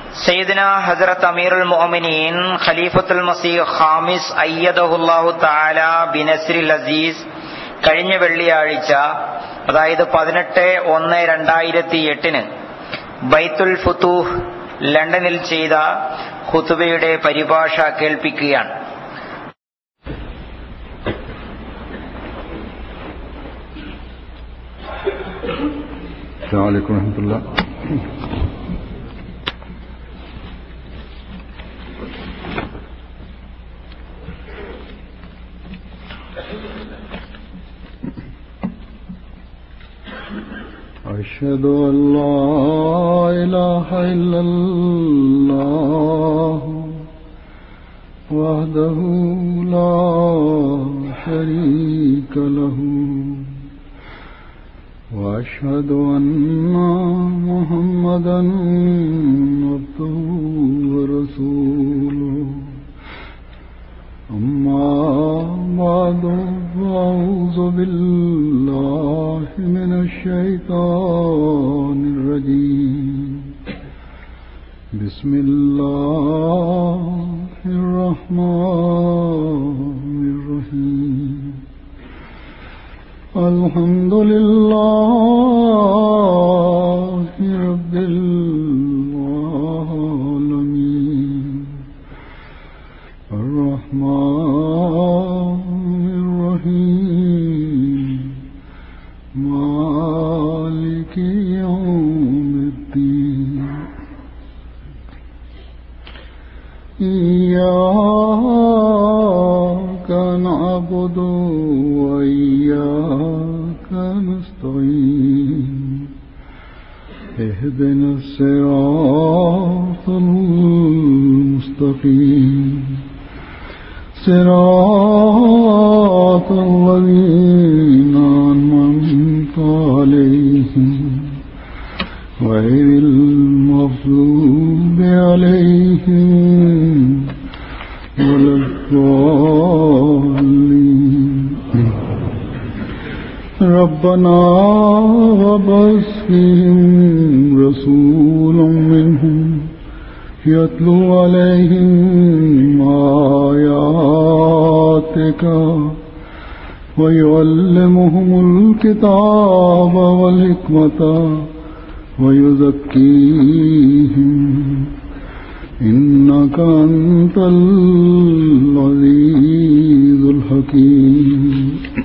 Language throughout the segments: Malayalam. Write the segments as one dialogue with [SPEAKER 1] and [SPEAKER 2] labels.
[SPEAKER 1] സയ്യിദ്ന ഹസരത്ത് അമീറുൽ മുഅ്മിനീൻ ഖലീഫത്തുൽ മസീഹ് ഖാമിസ് അയ്യദഹുല്ലാഹു തആല ബിനസ്രിൽ അസീസ് കഴിഞ്ഞ വെള്ളിയാഴ്ച അതായത് പതിനെട്ട് ഒന്ന് രണ്ടായിരത്തി എട്ടിന് ബൈത്തുൽ ഫുത്തൂഹ് ലണ്ടനിൽ ചെയ്ത ഖുതുബയുടെ പരിഭാഷ കേൾപ്പിക്കുകയാണ്
[SPEAKER 2] السلام عليكم ورحمة الله أشهد أن لا إله إلا الله وحده لا شريك له وأشهد أن محمدا عبده ورسوله أما بعد فأعوذ بالله من الشيطان الرجيم بسم الله الرحمن الرحيم الحمد لله رب العالمين الرحمن الرحيم مالك يوم الدين إياك نعبد وإياك نستعين اهدنا الصراط المستقيم صراط الذين أنعمت عليهم غير المغضوب عليهم ولا الضالين ربنا وبعث فيهم رسولا منهم يتلو عليهم آياتك ويعلمهم الكتاب والحكمة ويزكيهم إنك أنت العزيز الحكيم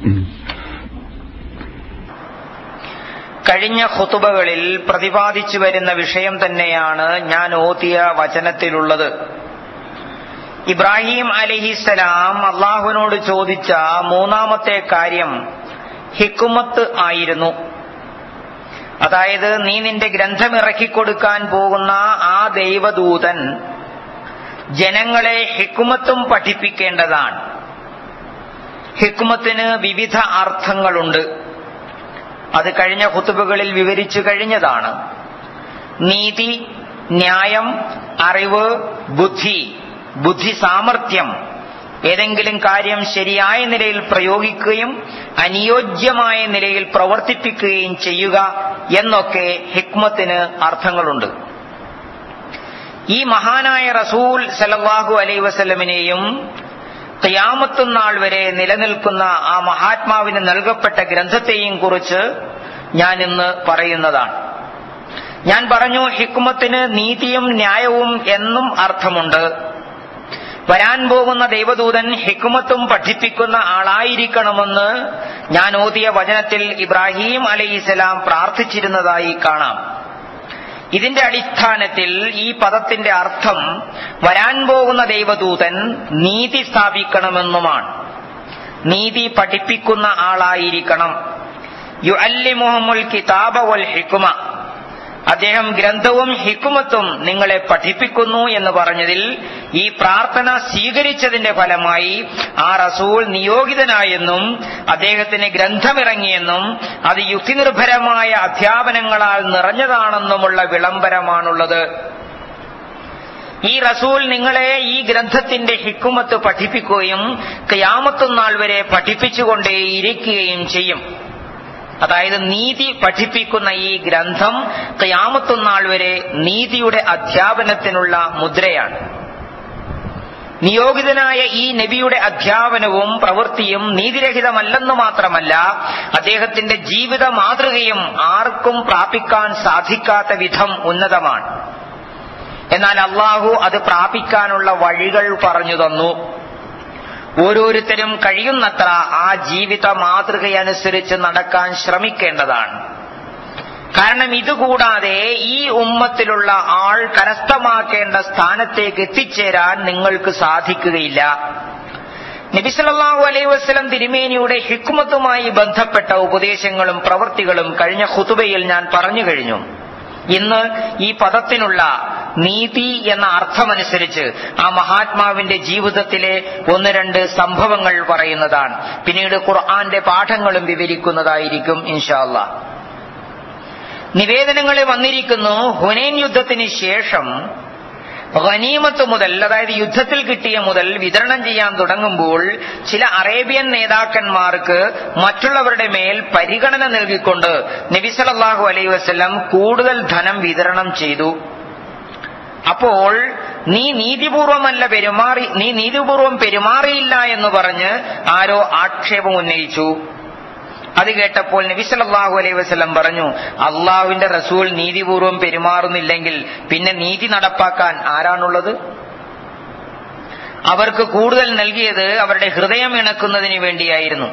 [SPEAKER 1] കഴിഞ്ഞ ഖുതുബകളിൽ പ്രതിപാദിച്ചു വരുന്ന വിഷയം തന്നെയാണ് ഞാൻ ഓതിയ വചനത്തിലുള്ളത് ഇബ്രാഹിം അലിഹിസലാം അള്ളാഹുവിനോട് ചോദിച്ച മൂന്നാമത്തെ കാര്യം ഹിക്കുമത്ത് ആയിരുന്നു അതായത് നീ നിന്റെ ഗ്രന്ഥം ഇറക്കിക്കൊടുക്കാൻ പോകുന്ന ആ ദൈവദൂതൻ ജനങ്ങളെ ഹിക്കുമത്തും പഠിപ്പിക്കേണ്ടതാണ് ഹിക്കുമത്തിന് വിവിധ അർത്ഥങ്ങളുണ്ട് അത് കഴിഞ്ഞ കുത്തുബുകളിൽ വിവരിച്ചു കഴിഞ്ഞതാണ് നീതി ന്യായം അറിവ് ബുദ്ധി ബുദ്ധി സാമർഥ്യം ഏതെങ്കിലും കാര്യം ശരിയായ നിലയിൽ പ്രയോഗിക്കുകയും അനുയോജ്യമായ നിലയിൽ പ്രവർത്തിപ്പിക്കുകയും ചെയ്യുക എന്നൊക്കെ ഹിക്മത്തിന് അർത്ഥങ്ങളുണ്ട് ഈ മഹാനായ റസൂൽ സലല്ലാഹു അലൈ വസല്ലമിനെയും ഖിയാമത്തുനാൾ വരെ നിലനിൽക്കുന്ന ആ മഹാത്മാവിന് നൽകപ്പെട്ട ഗ്രന്ഥത്തെയും കുറിച്ച് ഞാൻ ഇന്ന് പറയുന്നതാണ് ഞാൻ പറഞ്ഞു ഹിക്മത്തിന് നീതിയും ന്യായവും എന്നും അർത്ഥമുണ്ട് വരാൻ പോകുന്ന ദൈവദൂതൻ ഹിക്മത്തും പഠിപ്പിക്കുന്ന ആളായിരിക്കണമെന്ന് ഞാൻ ഓതിയ വചനത്തിൽ ഇബ്രാഹിം അലൈഹിസലാം പ്രാർത്ഥിച്ചിരുന്നതായി കാണാം ഇതിന്റെ അടിസ്ഥാനത്തിൽ ഈ പദത്തിന്റെ അർത്ഥം വരാൻ പോകുന്ന ദൈവദൂതൻ നീതി സ്ഥാപിക്കണമെന്നുമാണ് നീതി പഠിപ്പിക്കുന്ന ആളായിരിക്കണം യു അല്ലി മുഹമ്മുൽ കിതാബ വൽ ഹിക്കുമ അദ്ദേഹം ഗ്രന്ഥവും ഹിക്കുമത്തും നിങ്ങളെ പഠിപ്പിക്കുന്നു എന്ന് പറഞ്ഞതിൽ ഈ പ്രാർത്ഥന സ്വീകരിച്ചതിന്റെ ഫലമായി ആ റസൂൾ നിയോഗിതനായെന്നും അദ്ദേഹത്തിന് ഗ്രന്ഥമിറങ്ങിയെന്നും അത് യുക്തിനിർഭരമായ അധ്യാപനങ്ങളാൽ നിറഞ്ഞതാണെന്നുമുള്ള വിളംബരമാണുള്ളത് ഈ റസൂൽ നിങ്ങളെ ഈ ഗ്രന്ഥത്തിന്റെ ഹിക്കുമത്ത് പഠിപ്പിക്കുകയും കയാമത്തുനാൾ വരെ പഠിപ്പിച്ചുകൊണ്ടേയിരിക്കുകയും ചെയ്യും അതായത് നീതി പഠിപ്പിക്കുന്ന ഈ ഗ്രന്ഥം കയാമത്തുനാൾ വരെ നീതിയുടെ അധ്യാപനത്തിനുള്ള മുദ്രയാണ് നിയോഗിതനായ ഈ നബിയുടെ അധ്യാപനവും പ്രവൃത്തിയും നീതിരഹിതമല്ലെന്ന് മാത്രമല്ല അദ്ദേഹത്തിന്റെ ജീവിത മാതൃകയും ആർക്കും പ്രാപിക്കാൻ സാധിക്കാത്ത വിധം ഉന്നതമാണ് എന്നാൽ അള്ളാഹു അത് പ്രാപിക്കാനുള്ള വഴികൾ പറഞ്ഞു തന്നു ഓരോരുത്തരും കഴിയുന്നത്ര ആ ജീവിത മാതൃകയനുസരിച്ച് നടക്കാൻ ശ്രമിക്കേണ്ടതാണ് കാരണം ഇതുകൂടാതെ ഈ ഉമ്മത്തിലുള്ള ആൾ കരസ്ഥമാക്കേണ്ട സ്ഥാനത്തേക്ക് എത്തിച്ചേരാൻ നിങ്ങൾക്ക് സാധിക്കുകയില്ല നബിസലല്ലാഹു അലൈഹി വസ്ലം തിരുമേനിയുടെ ഹിക്കുമത്തുമായി ബന്ധപ്പെട്ട ഉപദേശങ്ങളും പ്രവൃത്തികളും കഴിഞ്ഞ ഖുതുബയിൽ ഞാൻ പറഞ്ഞു കഴിഞ്ഞു ഇന്ന് ഈ പദത്തിനുള്ള നീതി എന്ന അർത്ഥമനുസരിച്ച് ആ മഹാത്മാവിന്റെ ജീവിതത്തിലെ ഒന്ന് രണ്ട് സംഭവങ്ങൾ പറയുന്നതാണ് പിന്നീട് ഖുർആന്റെ പാഠങ്ങളും വിവരിക്കുന്നതായിരിക്കും ഇൻഷാല്ല നിവേദനങ്ങളിൽ വന്നിരിക്കുന്നു ഹുനൈൻ യുദ്ധത്തിന് ശേഷം ഖനീമത്ത് മുതൽ അതായത് യുദ്ധത്തിൽ കിട്ടിയ മുതൽ വിതരണം ചെയ്യാൻ തുടങ്ങുമ്പോൾ ചില അറേബ്യൻ നേതാക്കന്മാർക്ക് മറ്റുള്ളവരുടെ മേൽ പരിഗണന നൽകിക്കൊണ്ട് നബിസലല്ലാഹു അലൈഹി വസ്ലം കൂടുതൽ ധനം വിതരണം ചെയ്തു അപ്പോൾ നീ നീതിപൂർവമല്ല പെരുമാറി നീ നീതിപൂർവം പെരുമാറിയില്ല എന്ന് പറഞ്ഞ് ആരോ ആക്ഷേപം ഉന്നയിച്ചു അത് കേട്ടപ്പോൾ നബിസലല്ലാഹു അലൈഹി വസ്ലം പറഞ്ഞു അള്ളാഹുവിന്റെ റസൂൽ നീതിപൂർവം പെരുമാറുന്നില്ലെങ്കിൽ പിന്നെ നീതി നടപ്പാക്കാൻ ആരാണുള്ളത് അവർക്ക് കൂടുതൽ നൽകിയത് അവരുടെ ഹൃദയം ഇണക്കുന്നതിന് വേണ്ടിയായിരുന്നു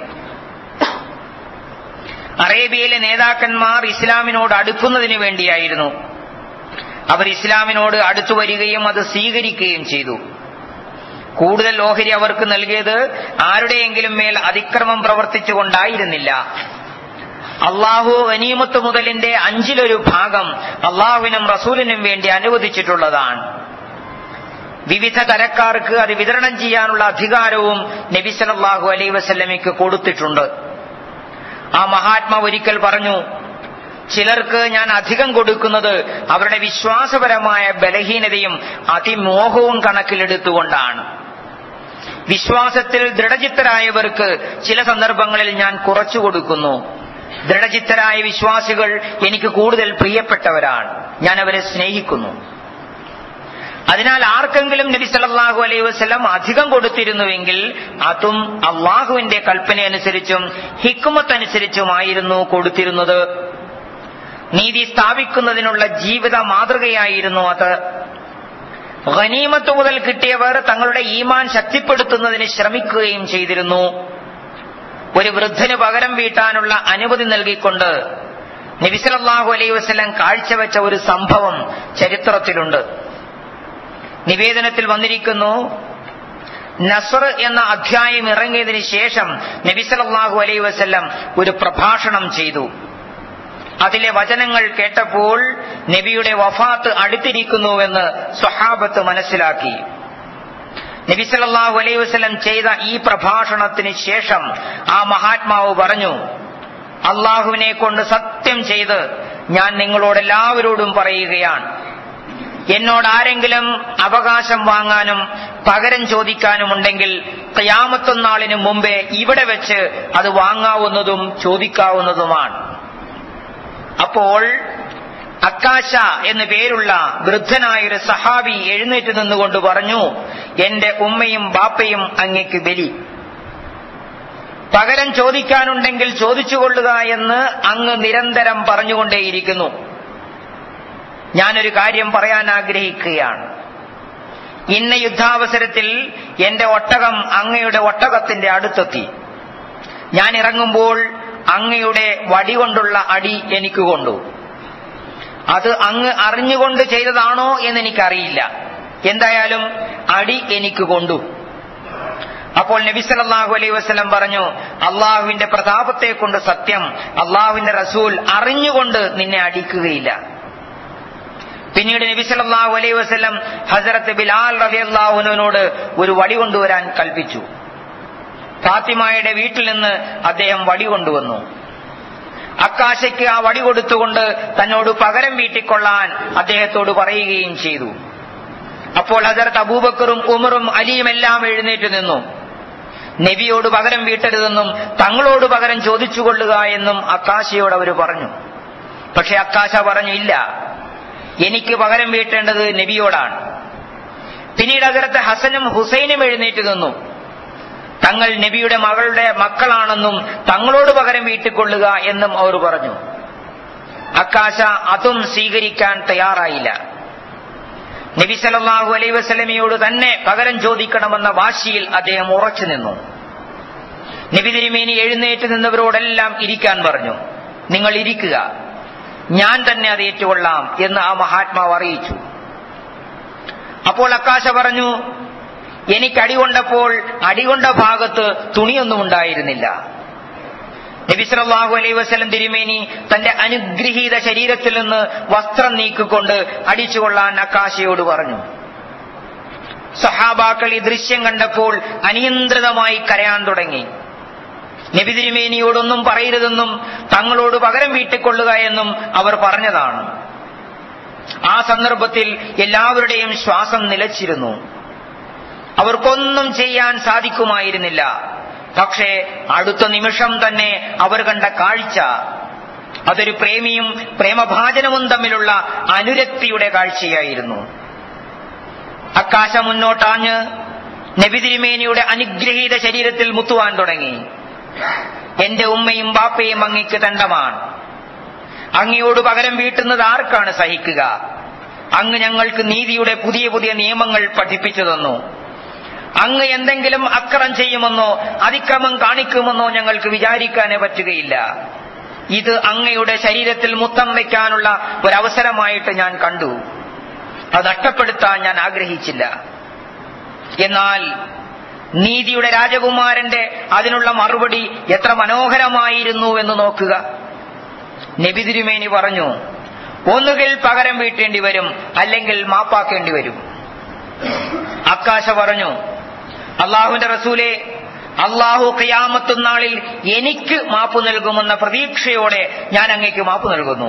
[SPEAKER 1] അറേബ്യയിലെ നേതാക്കന്മാർ ഇസ്ലാമിനോട് അടുക്കുന്നതിന് വേണ്ടിയായിരുന്നു അവർ ഇസ്ലാമിനോട് അടുത്തു വരികയും അത് സ്വീകരിക്കുകയും ചെയ്തു കൂടുതൽ ഓഹരി അവർക്ക് നൽകിയത് ആരുടെയെങ്കിലും മേൽ അതിക്രമം പ്രവർത്തിച്ചുകൊണ്ടായിരുന്നില്ല അള്ളാഹു അനീമത്ത് മുതലിന്റെ അഞ്ചിലൊരു ഭാഗം അള്ളാഹുവിനും റസൂലിനും വേണ്ടി അനുവദിച്ചിട്ടുള്ളതാണ് വിവിധ തരക്കാർക്ക് അത് വിതരണം ചെയ്യാനുള്ള അധികാരവും നബി സലല്ലാഹു അലൈ വസല്ലമയ്ക്ക് കൊടുത്തിട്ടുണ്ട് ആ മഹാത്മാ ഒരിക്കൽ പറഞ്ഞു ചിലർക്ക് ഞാൻ അധികം കൊടുക്കുന്നത് അവരുടെ വിശ്വാസപരമായ ബലഹീനതയും അതിമോഹവും കണക്കിലെടുത്തുകൊണ്ടാണ് വിശ്വാസത്തിൽ ദൃഢചിത്തരായവർക്ക് ചില സന്ദർഭങ്ങളിൽ ഞാൻ കുറച്ചു കൊടുക്കുന്നു ദൃഢചിത്തരായ വിശ്വാസികൾ എനിക്ക് കൂടുതൽ പ്രിയപ്പെട്ടവരാണ് ഞാൻ അവരെ സ്നേഹിക്കുന്നു അതിനാൽ ആർക്കെങ്കിലും നബി സല്ലല്ലാഹു അലൈഹി വസല്ലം അധികം കൊടുത്തിരുന്നുവെങ്കിൽ അതും അള്ളാഹുവിന്റെ കൽപ്പനയനുസരിച്ചും ഹിക്കുമത്തനുസരിച്ചുമായിരുന്നു കൊടുത്തിരുന്നത് നീതി സ്ഥാപിക്കുന്നതിനുള്ള ജീവിത മാതൃകയായിരുന്നു അത് ഖനീമത്ത് മുതൽ കിട്ടിയവർ തങ്ങളുടെ ഈമാൻ ശക്തിപ്പെടുത്തുന്നതിന് ശ്രമിക്കുകയും ചെയ്തിരുന്നു ഒരു വൃദ്ധന് പകരം വീട്ടാനുള്ള അനുമതി നൽകിക്കൊണ്ട് നബിസലല്ലാഹു അലൈഹി വസ്ലം കാഴ്ചവെച്ച ഒരു സംഭവം ചരിത്രത്തിലുണ്ട് നിവേദനത്തിൽ വന്നിരിക്കുന്നു നസർ എന്ന അധ്യായം ഇറങ്ങിയതിന് ശേഷം നബിസലല്ലാഹു അലൈഹി വസ്ലം ഒരു പ്രഭാഷണം ചെയ്തു അതിലെ വചനങ്ങൾ കേട്ടപ്പോൾ നബിയുടെ വഫാത്ത് അടുത്തിരിക്കുന്നുവെന്ന് സ്വഹാബത്ത് മനസ്സിലാക്കി നബി സല്ലല്ലാഹു അലൈഹി വസല്ലം ചെയ്ത ഈ പ്രഭാഷണത്തിന് ശേഷം ആ മഹാത്മാവ് പറഞ്ഞു അള്ളാഹുവിനെ കൊണ്ട് സത്യം ചെയ്ത് ഞാൻ നിങ്ങളോട് എല്ലാവരോടും പറയുകയാണ് എന്നോട് ആരെങ്കിലും അവകാശം വാങ്ങാനും പകരം ചോദിക്കാനുമുണ്ടെങ്കിൽ കയാമത്തൊന്നാളിന് മുമ്പേ ഇവിടെ വെച്ച് അത് വാങ്ങാവുന്നതും ചോദിക്കാവുന്നതുമാണ് അപ്പോൾ അക്കാശ എന്നു പേരുള്ള വൃദ്ധനായൊരു സഹാബി എഴുന്നേറ്റ് നിന്നുകൊണ്ട് പറഞ്ഞു എന്റെ ഉമ്മയും ബാപ്പയും അങ്ങയ്ക്ക് ബലി പകരം ചോദിക്കാനുണ്ടെങ്കിൽ ചോദിച്ചുകൊള്ളുക എന്ന് അങ്ങ് നിരന്തരം പറഞ്ഞുകൊണ്ടേയിരിക്കുന്നു ഞാനൊരു കാര്യം പറയാൻ ആഗ്രഹിക്കുകയാണ് ഇന്ന യുദ്ധാവസരത്തിൽ എന്റെ ഒട്ടകം അങ്ങയുടെ ഒട്ടകത്തിന്റെ അടുത്തെത്തി ഞാൻ ഇറങ്ങുമ്പോൾ അങ്ങയുടെ വടി കൊണ്ടുള്ള അടി എനിക്ക് കൊണ്ടു അത് അങ്ങ് അറിഞ്ഞുകൊണ്ട് ചെയ്തതാണോ എന്ന് എനിക്കറിയില്ല എന്തായാലും അടി എനിക്ക് കൊണ്ടു അപ്പോൾ നബി സല്ലല്ലാഹു അലൈഹി വസല്ലം പറഞ്ഞു അള്ളാഹുവിന്റെ പ്രതാപത്തെ കൊണ്ട് സത്യം അള്ളാഹുവിന്റെ റസൂൽ അറിഞ്ഞുകൊണ്ട് നിന്നെ അടിക്കുകയില്ല പിന്നീട് നബി സല്ലല്ലാഹു അലൈഹി വസല്ലം ഹസരത്ത് ബിലാൽ റളിയല്ലാഹുവിനോട് ഒരു വടി കൊണ്ടുവരാൻ കൽപ്പിച്ചു ഫാത്തിമായുടെ വീട്ടിൽ നിന്ന് അദ്ദേഹം വടി കൊണ്ടുവന്നു അക്കാശയ്ക്ക് ആ വടി കൊടുത്തുകൊണ്ട് തന്നോട് പകരം വീട്ടിക്കൊള്ളാൻ അദ്ദേഹത്തോട് പറയുകയും ചെയ്തു അപ്പോൾ ഹജറത്ത് അബൂബക്കറും ഉമറും അലിയും എല്ലാം എഴുന്നേറ്റ് നിന്നു നബിയോട് പകരം വീട്ടരുതെന്നും തങ്ങളോട് പകരം ചോദിച്ചുകൊള്ളുക എന്നും അക്കാശയോട് അവർ പറഞ്ഞു പക്ഷെ അക്കാശ പറഞ്ഞു ഇല്ല എനിക്ക് പകരം വീട്ടേണ്ടത് നബിയോടാണ് പിന്നീട് അതിർത്ത് ഹസനും ഹുസൈനും എഴുന്നേറ്റ് നിന്നു തങ്ങൾ നബിയുടെ മകളുടെ മക്കളാണെന്നും തങ്ങളോട് പകരം വീട്ടിക്കൊള്ളുക എന്നും അവർ പറഞ്ഞു അക്കാശ അതും സ്വീകരിക്കാൻ തയ്യാറായില്ല നബി സലല്ലാഹു അലൈ വസ്ലമയോട് തന്നെ പകരം ചോദിക്കണമെന്ന വാശിയിൽ അദ്ദേഹം ഉറച്ചു നിന്നു നബി തിരുമേനി എഴുന്നേറ്റ് നിന്നവരോടെല്ലാം ഇരിക്കാൻ പറഞ്ഞു നിങ്ങൾ ഇരിക്കുക ഞാൻ തന്നെ അത് ഏറ്റുകൊള്ളാം എന്ന് ആ മഹാത്മാവ് അറിയിച്ചു അപ്പോൾ അക്കാശ പറഞ്ഞു എനിക്ക് അടികൊണ്ടപ്പോൾ അടികൊണ്ട ഭാഗത്ത് തുണിയൊന്നും ഉണ്ടായിരുന്നില്ല നബി സല്ലല്ലാഹു അലൈഹി വസല്ലം തിരുമേനി തന്റെ അനുഗ്രഹീത ശരീരത്തിൽ നിന്ന് വസ്ത്രം നീക്കിക്കൊണ്ട് അടിച്ചുകൊള്ളാൻ അക്കാശയോട് പറഞ്ഞു സഹാബാക്കൾ ഈ ദൃശ്യം കണ്ടപ്പോൾ അനിയന്ത്രിതമായി കരയാൻ തുടങ്ങി നബി തിരുമേനിയോടൊന്നും പറയരുതെന്നും തങ്ങളോട് പകരം വീട്ടിക്കൊള്ളുക എന്നും അവർ പറഞ്ഞതാണ് ആ സന്ദർഭത്തിൽ എല്ലാവരുടെയും ശ്വാസം നിലച്ചിരുന്നു അവർക്കൊന്നും ചെയ്യാൻ സാധിക്കുമായിരുന്നില്ല പക്ഷേ അടുത്ത നിമിഷം തന്നെ അവർ കണ്ട കാഴ്ച അതൊരു പ്രേമിയും പ്രേമഭാജനവും തമ്മിലുള്ള അനുരക്തിയുടെ കാഴ്ചയായിരുന്നു അക്കാശ മുന്നോട്ടാഞ്ഞ് നബി തിരുമേനിയുടെ അനുഗ്രഹീത ശരീരത്തിൽ മുത്തുവാൻ തുടങ്ങി എന്റെ ഉമ്മയും ബാപ്പയും അങ്ങയ്ക്ക് തണ്ടമാണ് അങ്ങയോട് പകരം വീട്ടുന്നത് ആർക്കാണ് സഹിക്കുക അങ്ങ് ഞങ്ങൾക്ക് നീതിയുടെ പുതിയ പുതിയ നിയമങ്ങൾ പഠിപ്പിച്ചു തന്നു അങ്ങ് എന്തെങ്കിലും അക്രമം ചെയ്യുമെന്നോ അതിക്രമം കാണിക്കുമെന്നോ ഞങ്ങൾക്ക് വിചാരിക്കാനേ പറ്റുകയില്ല ഇത് അങ്ങയുടെ ശരീരത്തിൽ മുത്തം വയ്ക്കാനുള്ള ഒരവസരമായിട്ട് ഞാൻ കണ്ടു അത് നഷ്ടപ്പെടുത്താൻ ഞാൻ ആഗ്രഹിച്ചില്ല എന്നാൽ നീതിയുടെ രാജകുമാരന്റെ അതിനുള്ള മറുപടി എത്ര മനോഹരമായിരുന്നു എന്ന് നോക്കുക നബി തിരുമേനി പറഞ്ഞു ഒന്നുകിൽ പകരം വീട്ടേണ്ടി വരും അല്ലെങ്കിൽ മാപ്പാക്കേണ്ടി വരും അക്കാശ പറഞ്ഞു അള്ളാഹുവിന്റെ റസൂലെ അള്ളാഹു ഖിയാമത്തും നാളിൽ എനിക്ക് മാപ്പ് നൽകുമെന്ന പ്രതീക്ഷയോടെ ഞാൻ അങ്ങേക്ക് മാപ്പ് നൽകുന്നു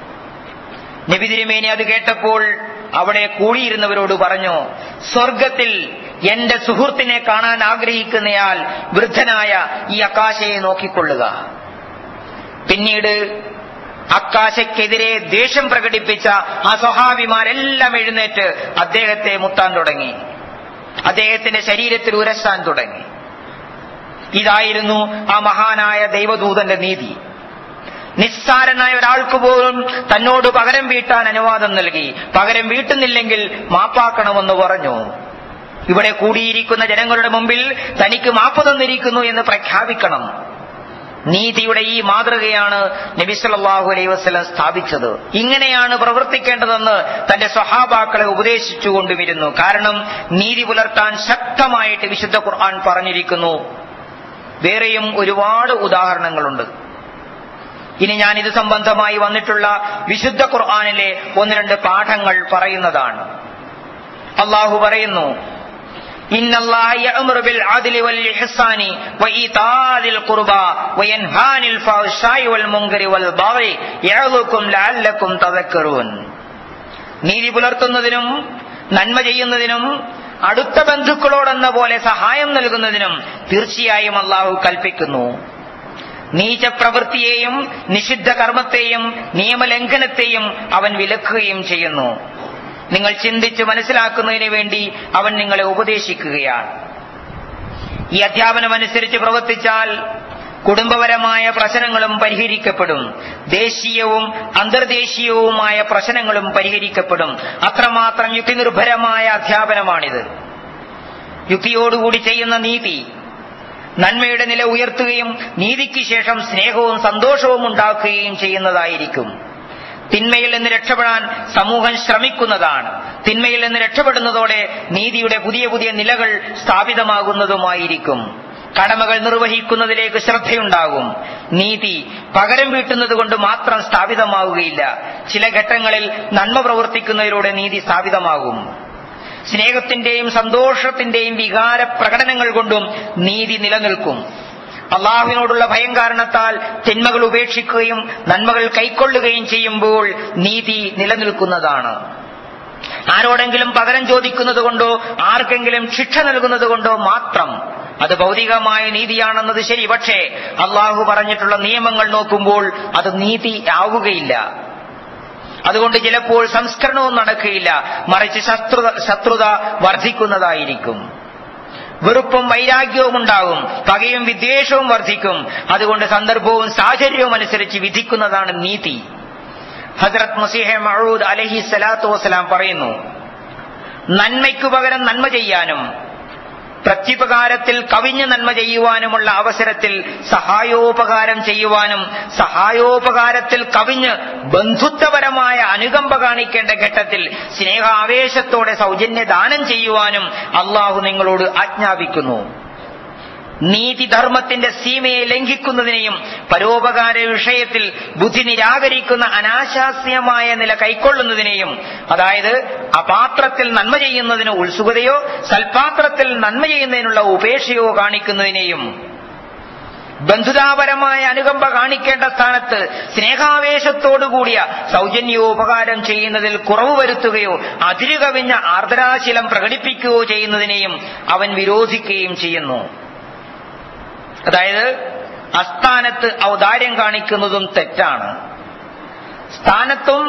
[SPEAKER 1] നബി തിരുമേനി അത് കേട്ടപ്പോൾ അവിടെ കൂടിയിരുന്നവരോട് പറഞ്ഞു സ്വർഗത്തിൽ എന്റെ സുഹൃത്തിനെ കാണാൻ ആഗ്രഹിക്കുന്നയാൾ വൃദ്ധനായ ഈ അക്കാശയെ നോക്കിക്കൊള്ളുക പിന്നീട് അക്കാശയ്ക്കെതിരെ ദേഷ്യം പ്രകടിപ്പിച്ച ആ സ്വഹാബിമാരെല്ലാം എഴുന്നേറ്റ് അദ്ദേഹത്തെ മുത്താൻ തുടങ്ങി അദ്ദേഹത്തിന്റെ ശരീരത്തിൽ ഉരസാൻ തുടങ്ങി ഇതായിരുന്നു ആ മഹാനായ ദൈവദൂതന്റെ നീതി നിസ്സാരനായ ഒരാൾക്ക് പോലും തന്നോട് പകരം വീട്ടാൻ അനുവാദം നൽകി പകരം വീട്ടുന്നില്ലെങ്കിൽ മാപ്പാക്കണമെന്ന് പറഞ്ഞു ഇവിടെ കൂടിയിരിക്കുന്ന ജനങ്ങളുടെ മുമ്പിൽ തനിക്ക് മാപ്പ് തന്നിരിക്കുന്നു എന്ന് പ്രഖ്യാപിക്കണം നീതിയുടെ ഈ മാതൃകയാണ് നബി സല്ലല്ലാഹു അലൈഹി വസല്ലം സ്ഥാപിച്ചത് ഇങ്ങനെയാണ് പ്രവർത്തിക്കേണ്ടതെന്ന് തന്റെ സ്വഹാബാക്കളെ ഉപദേശിച്ചുകൊണ്ടുമിരുന്നു കാരണം നീതി പുലർത്താൻ ശക്തമായിട്ട് വിശുദ്ധ ഖുർആൻ പറഞ്ഞിരിക്കുന്നു വേറെയും ഒരുപാട് ഉദാഹരണങ്ങളുണ്ട് ഇനി ഞാൻ ഇത് സംബന്ധമായി വന്നിട്ടുള്ള വിശുദ്ധ ഖുർആാനിലെ ഒന്ന് രണ്ട് പാഠങ്ങൾ പറയുന്നതാണ് അള്ളാഹു പറയുന്നു إن الله يأمر بالعدل والإحسان وإيتاء ذي القربى وينهى عن الفحشاء والمنكر والبغي يعظكم لعلكم تذكرون നീതി പുലർത്തുന്നതിനും നന്മ ചെയ്യുന്നതിനും അടുത്ത ബന്ധുക്കളോടെന്ന പോലെ സഹായം നൽകുന്നതിനും തീർച്ചയായും അള്ളാഹു കൽപ്പിക്കുന്നു നീചപ്രവൃത്തിയെയും നിഷിദ്ധ കർമ്മത്തെയും നിയമലംഘനത്തെയും അവൻ വിലക്കുകയും ചെയ്യുന്നു നിങ്ങൾ ചിന്തിച്ച് മനസ്സിലാക്കുന്നതിന് വേണ്ടി അവൻ നിങ്ങളെ ഉപദേശിക്കുകയാണ് ഈ അധ്യാപനമനുസരിച്ച് പ്രവർത്തിച്ചാൽ കുടുംബപരമായ പ്രശ്നങ്ങളും പരിഹരിക്കപ്പെടും ദേശീയവും അന്തർദേശീയവുമായ പ്രശ്നങ്ങളും പരിഹരിക്കപ്പെടും അത്രമാത്രം യുക്തിനിർഭരമായ അധ്യാപനമാണിത് യുക്തിയോടുകൂടി ചെയ്യുന്ന നീതി നന്മയുടെ നില ഉയർത്തുകയും നീതിക്ക് ശേഷം സ്നേഹവും സന്തോഷവും ഉണ്ടാക്കുകയും ചെയ്യുന്നതായിരിക്കും തിന്മയിൽ നിന്ന് രക്ഷപ്പെടാൻ സമൂഹം ശ്രമിക്കുന്നതാണ് തിന്മയിൽ നിന്ന് രക്ഷപ്പെടുന്നതോടെ നീതിയുടെ പുതിയ പുതിയ നിലകൾ സ്ഥാപിതമാകുന്നതുമായിരിക്കും കടമകൾ നിർവഹിക്കുന്നതിലേക്ക് ശ്രദ്ധയുണ്ടാകും നീതി പകരം വീട്ടുന്നത് കൊണ്ട് മാത്രം സ്ഥാപിതമാവുകയില്ല ചില ഘട്ടങ്ങളിൽ നന്മ പ്രവർത്തിക്കുന്നതിലൂടെ നീതി സ്ഥാപിതമാകും സ്നേഹത്തിന്റെയും സന്തോഷത്തിന്റെയും വികാര പ്രകടനങ്ങൾ കൊണ്ടും നീതി നിലനിൽക്കും അള്ളാഹുവിനോടുള്ള ഭയം കാരണത്താൽ തിന്മകൾ ഉപേക്ഷിക്കുകയും നന്മകൾ കൈക്കൊള്ളുകയും ചെയ്യുമ്പോൾ നീതി നിലനിൽക്കുന്നതാണ് ആരോടെങ്കിലും പകരം ചോദിക്കുന്നത് കൊണ്ടോ ആർക്കെങ്കിലും ശിക്ഷ നൽകുന്നത് കൊണ്ടോ മാത്രം അത് ഭൗതികമായ നീതിയാണെന്നത് ശരി പക്ഷേ അള്ളാഹു പറഞ്ഞിട്ടുള്ള നിയമങ്ങൾ നോക്കുമ്പോൾ അത് നീതി ആവുകയില്ല അതുകൊണ്ട് ചിലപ്പോൾ സംസ്കരണവും നടക്കുകയില്ല മറിച്ച് ശത്രുത ശത്രുത വർദ്ധിക്കുന്നതായിരിക്കും വെറുപ്പും വൈരാഗ്യവും ഉണ്ടാകും പകയും വിദ്വേഷവും വർദ്ധിക്കും അതുകൊണ്ട് സന്ദർഭവും സാഹചര്യവും അനുസരിച്ച് വിധിക്കുന്നതാണ് നീതി ഹസ്രത് മുസിഹെ മഹൂദ് അലഹി സ്വലാത്തു വസ്സലാം പറയുന്നു നന്മയ്ക്കു പകരം നന്മ ചെയ്യാനും പ്രത്യുപകാരത്തിൽ കവിഞ്ഞ് നന്മ ചെയ്യുവാനുമുള്ള അവസരത്തിൽ സഹായോപകാരം ചെയ്യുവാനും സഹായോപകാരത്തിൽ കവിഞ്ഞ് ബന്ധുത്വപരമായ അനുകമ്പ കാണിക്കേണ്ട ഘട്ടത്തിൽ സ്നേഹാവേശത്തോടെ സൗജന്യദാനം ചെയ്യുവാനും അള്ളാഹു നിങ്ങളോട് ആജ്ഞാപിക്കുന്നു നീതിധർമ്മത്തിന്റെ സീമയെ ലംഘിക്കുന്നതിനെയും പരോപകാര വിഷയത്തിൽ ബുദ്ധി നിരാകരിക്കുന്ന അനാശാസ്യമായ നില കൈക്കൊള്ളുന്നതിനെയും അതായത് അപാത്രത്തിൽ നന്മ ചെയ്യുന്നതിന് ഉത്സുകതയോ സൽപാത്രത്തിൽ നന്മ ചെയ്യുന്നതിനുള്ള ഉപേക്ഷയോ കാണിക്കുന്നതിനെയും ബന്ധുതാപരമായ അനുകമ്പ കാണിക്കേണ്ട സ്ഥാനത്ത് സ്നേഹാവേശത്തോടുകൂടിയ സൗജന്യോപകാരം ചെയ്യുന്നതിൽ കുറവ് വരുത്തുകയോ അതിരുകവിഞ്ഞ ആർദ്രാശീലം പ്രകടിപ്പിക്കുകയോ ചെയ്യുന്നതിനെയും അവൻ വിരോധിക്കുകയും ചെയ്യുന്നു അതായത് അസ്ഥാനത്ത് ഔദാര്യം കാണിക്കുന്നതും തെറ്റാണ് സ്ഥാനത്തും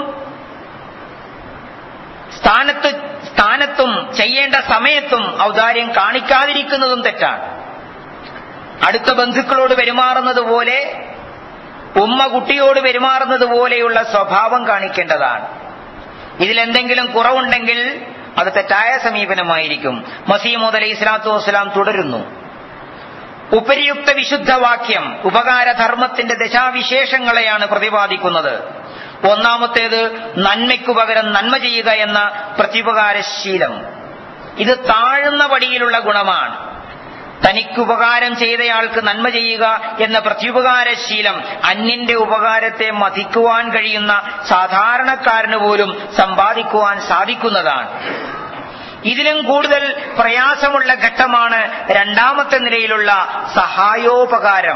[SPEAKER 1] സ്ഥാനത്ത് സ്ഥാനത്തും ചെയ്യേണ്ട സമയത്തും ഔദാര്യം കാണിക്കാതിരിക്കുന്നതും തെറ്റാണ് അടുത്ത ബന്ധുക്കളോട് പെരുമാറുന്നത് പോലെ ഉമ്മ കുട്ടിയോട് പെരുമാറുന്നത് പോലെയുള്ള സ്വഭാവം കാണിക്കേണ്ടതാണ് ഇതിലെന്തെങ്കിലും കുറവുണ്ടെങ്കിൽ അത് തെറ്റായ സമീപനമായിരിക്കും മസീമോദ് അലൈഹി സ്വലാത്തു വസ്സലാം തുടരുന്നു ഉപരിയുക്ത വിശുദ്ധ വാക്യം ഉപകാരധർമ്മത്തിന്റെ ദശാവിശേഷങ്ങളെയാണ് പ്രതിപാദിക്കുന്നത് ഒന്നാമത്തേത് നന്മയ്ക്കു പകരം നന്മ ചെയ്യുക എന്ന പ്രത്യുപകാരശീലം ഇത് താഴ്ന്ന പടിയിലുള്ള ഗുണമാണ് തനിക്ക് ഉപകാരം ചെയ്തയാൾക്ക് നന്മ ചെയ്യുക എന്ന പ്രത്യുപകാരശീലം അന്യന്റെ ഉപകാരത്തെ മതിക്കുവാൻ കഴിയുന്ന സാധാരണക്കാരന് പോലും സമ്പാദിക്കുവാൻ സാധിക്കുന്നതാണ് ഇതിലും കൂടുതൽ പ്രയാസമുള്ള ഘട്ടമാണ് രണ്ടാമത്തെ നിലയിലുള്ള സഹായോപകാരം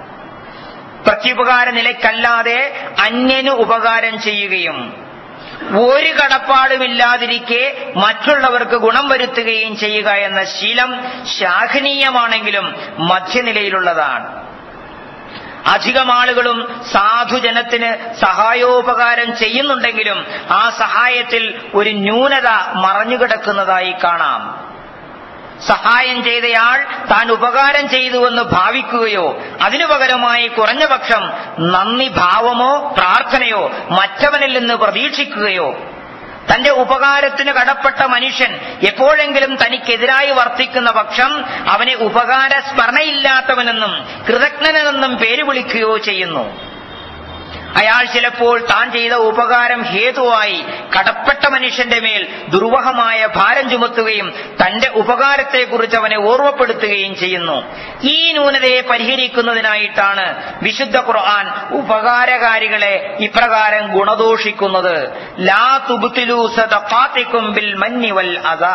[SPEAKER 1] പ്രത്യുപകാര നിലയ്ക്കല്ലാതെ അന്യന് ഉപകാരം ചെയ്യുകയും ഒരു കടപ്പാടുമില്ലാതിരിക്കെ മറ്റുള്ളവർക്ക് ഗുണം വരുത്തുകയും ചെയ്യുക എന്ന ശീലം ശാഖനീയമാണെങ്കിലും മധ്യനിലയിലുള്ളതാണ് അധികം ആളുകളും സാധുജനത്തിന് സഹായോപകാരം ചെയ്യുന്നുണ്ടെങ്കിലും ആ സഹായത്തിൽ ഒരു ന്യൂനത മറഞ്ഞുകിടക്കുന്നതായി കാണാം സഹായം ചെയ്തയാൾ താൻ ഉപകാരം ചെയ്തുവെന്ന് ഭാവിക്കുകയോ അതിനു പകരമായി കുറഞ്ഞ പക്ഷം നന്ദി ഭാവമോ പ്രാർത്ഥനയോ മറ്റവനിൽ നിന്ന് പ്രതീക്ഷിക്കുകയോ തന്റെ ഉപകാരത്തിന് കടപ്പെട്ട മനുഷ്യൻ എപ്പോഴെങ്കിലും തനിക്കെതിരായി വർത്തിക്കുന്ന പക്ഷം അവനെ ഉപകാര സ്മരണയില്ലാത്തവനെന്നും കൃതജ്ഞനെന്നും പേര് വിളിക്കുകയോ ചെയ്യുന്നു അയാൾ ചിലപ്പോൾ താൻ ചെയ്ത ഉപകാരം ഹേതുവായി കടപ്പെട്ട മനുഷ്യന്റെ മേൽ ദുർവഹമായ ഭാരം ചുമത്തുകയും തന്റെ ഉപകാരത്തെക്കുറിച്ച് അവനെ ഓർമ്മപ്പെടുത്തുകയും ചെയ്യുന്നു ഈ ന്യൂനതയെ പരിഹരിക്കുന്നതിനായിട്ടാണ് വിശുദ്ധ ഖുർആൻ ഉപകാരകാരികളെ ഇപ്രകാരം ഗുണദോഷിക്കുന്നത് ലാ തുബുത്തിലൂ സദഖാത്തിക്കും ബിൽ മന്നി വൽ അദാ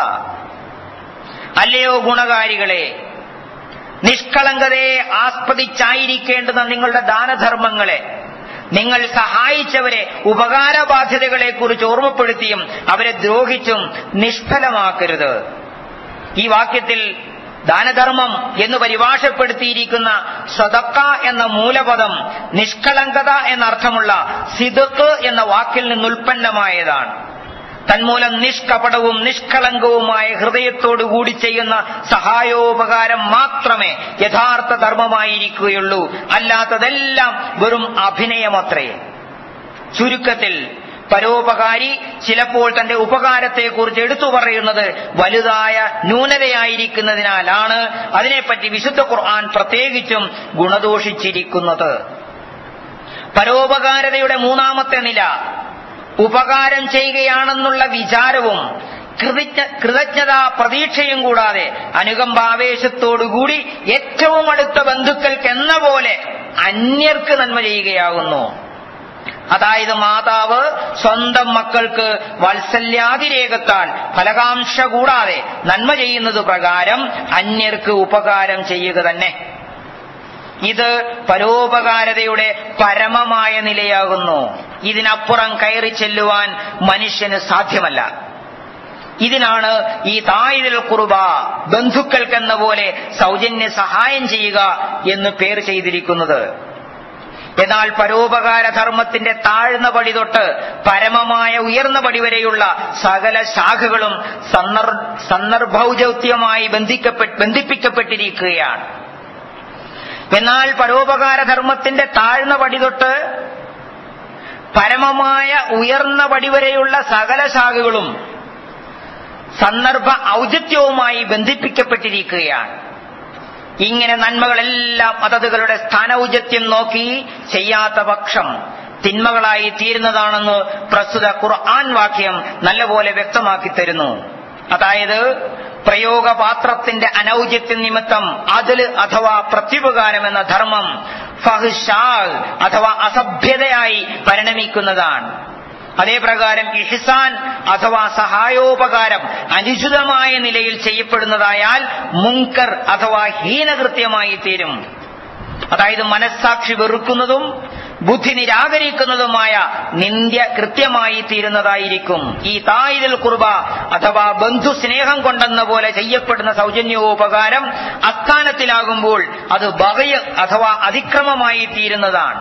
[SPEAKER 1] അല്ലയോ ഗുണകാരികളെ നിഷ്കളങ്കതയെ ആസ്പദിച്ചായിരിക്കേണ്ടുന്ന നിങ്ങളുടെ ദാനധർമ്മങ്ങളെ നിങ്ങൾ സഹായിച്ചവരെ ഉപകാരബാധ്യതകളെ കുറിച്ച് ഓർമ്മപ്പെടുത്തിയും അവരെ ദ്രോഹിച്ചും നിഷ്ഫലമാക്കരുത് ഈ വാക്യത്തിൽ ദാനധർമ്മം എന്ന് പരിഭാഷപ്പെടുത്തിയിരിക്കുന്ന സദക്ക എന്ന മൂലപദം നിഷ്കളങ്കത എന്നർത്ഥമുള്ള സിദക്ക് എന്ന വാക്കിൽ നിന്നുൽപ്പന്നമായതാണ് തന്മൂലം നിഷ്കപടവും നിഷ്കളങ്കവുമായ ഹൃദയത്തോടുകൂടി ചെയ്യുന്ന സഹായോപകാരം മാത്രമേ യഥാർത്ഥ ധർമ്മമായിരിക്കുകയുള്ളൂ അല്ലാത്തതെല്ലാം വെറും അഭിനയമത്രേ ചുരുക്കത്തിൽ പരോപകാരി ചിലപ്പോൾ തന്റെ ഉപകാരത്തെക്കുറിച്ച് എടുത്തു പറയുന്നത് വലുതായ ന്യൂനതയായിരിക്കുന്നതിനാലാണ് അതിനെപ്പറ്റി വിശുദ്ധ ഖുർആൻ പ്രത്യേകിച്ചും ഗുണദോഷിച്ചിരിക്കുന്നത് പരോപകാരതയുടെ മൂന്നാമത്തെ നില ഉപകാരം ചെയ്യുകയാണെന്നുള്ള വിചാരവും കൃതജ്ഞ കൃതജ്ഞതാ പ്രതീക്ഷയും കൂടാതെ അനുകമ്പാവേശത്തോടുകൂടി ഏറ്റവും അടുത്ത ബന്ധുക്കൾക്ക് എന്ന പോലെ അന്യർക്ക് നന്മ ചെയ്യുകയാകുന്നു അതായത് മാതാവ് സ്വന്തം മക്കൾക്ക് വാത്സല്യാതിരേകത്താൽ ഫലകാംക്ഷ കൂടാതെ നന്മ ചെയ്യുന്നത് പ്രകാരം അന്യർക്ക് ഉപകാരം ചെയ്യുക തന്നെ ഇത് പരോപകാരതയുടെ പരമമായ നിലയാകുന്നു ഇതിനപ്പുറം കയറി ചെല്ലുവാൻ മനുഷ്യന് സാധ്യമല്ല ഇതിനാണ് ഈ തായിദുൽ കുർബ ബന്ധുക്കൾക്കെന്ന പോലെ സൗജന്യ സഹായം ചെയ്യുക എന്ന് പേർ ചെയ്തിരിക്കുന്നത് എന്നാൽ പരോപകാര ധർമ്മത്തിന്റെ താഴ്ന്ന പടി തൊട്ട് പരമമായ ഉയർന്ന പടി വരെയുള്ള സകല ശാഖകളും സന്ദർ സന്ദർഭൗചൗത്യമായി ബന്ധിക്കപ്പെ ബന്ധിപ്പിക്കപ്പെട്ടിരിക്കുകയാണ് എന്നാൽ പരോപകാര ധർമ്മത്തിന്റെ താഴ്ന്ന പടി തൊട്ട് പരമമായ ഉയർന്ന പടി വരെയുള്ള സകല ശാഖകളും സന്ദർഭ ഔചിത്യവുമായി ബന്ധിപ്പിക്കപ്പെട്ടിരിക്കുകയാണ് ഇങ്ങനെ നന്മകളെല്ലാം അതതുകളുടെ സ്ഥാനൗചിത്യം നോക്കി ചെയ്യാത്ത പക്ഷം തിന്മകളായി തീരുന്നതാണെന്ന് പ്രസ്തുത ഖുർആൻ വാക്യം നല്ലപോലെ വ്യക്തമാക്കി തരുന്നു അതായത് പ്രയോഗപാത്രത്തിന്റെ അനൗചിത്യം നിമിത്തം അതിൽ അഥവാ പ്രത്യുപകാരം എന്ന ധർമ്മം ഫഹ്ഷാൽ അഥവാ അസഭ്യതയായി പരിണമിക്കുന്നതാണ് അതേപ്രകാരം ഇഹ്സാൻ അഥവാ സഹായോപകാരം അനുചിതമായ നിലയിൽ ചെയ്യപ്പെടുന്നതായാൽ മുങ്കർ അഥവാ ഹീനകൃത്യമായി തീരും അതായത് മനസ്സാക്ഷി വെറുക്കുന്നതും ബുദ്ധി നിരാകരിക്കുന്നതുമായ നിന്ദ്യ കൃത്യമായി തീരുന്നതായിരിക്കും ഈ തായിദൽ കുർബ അഥവാ ബന്ധു സ്നേഹം കൊണ്ടെന്ന പോലെ ചെയ്യപ്പെടുന്ന സൗജന്യോപകാരം അസ്ഥാനത്തിലാകുമ്പോൾ അത് ബഹയ അഥവാ അതിക്രമമായി തീരുന്നതാണ്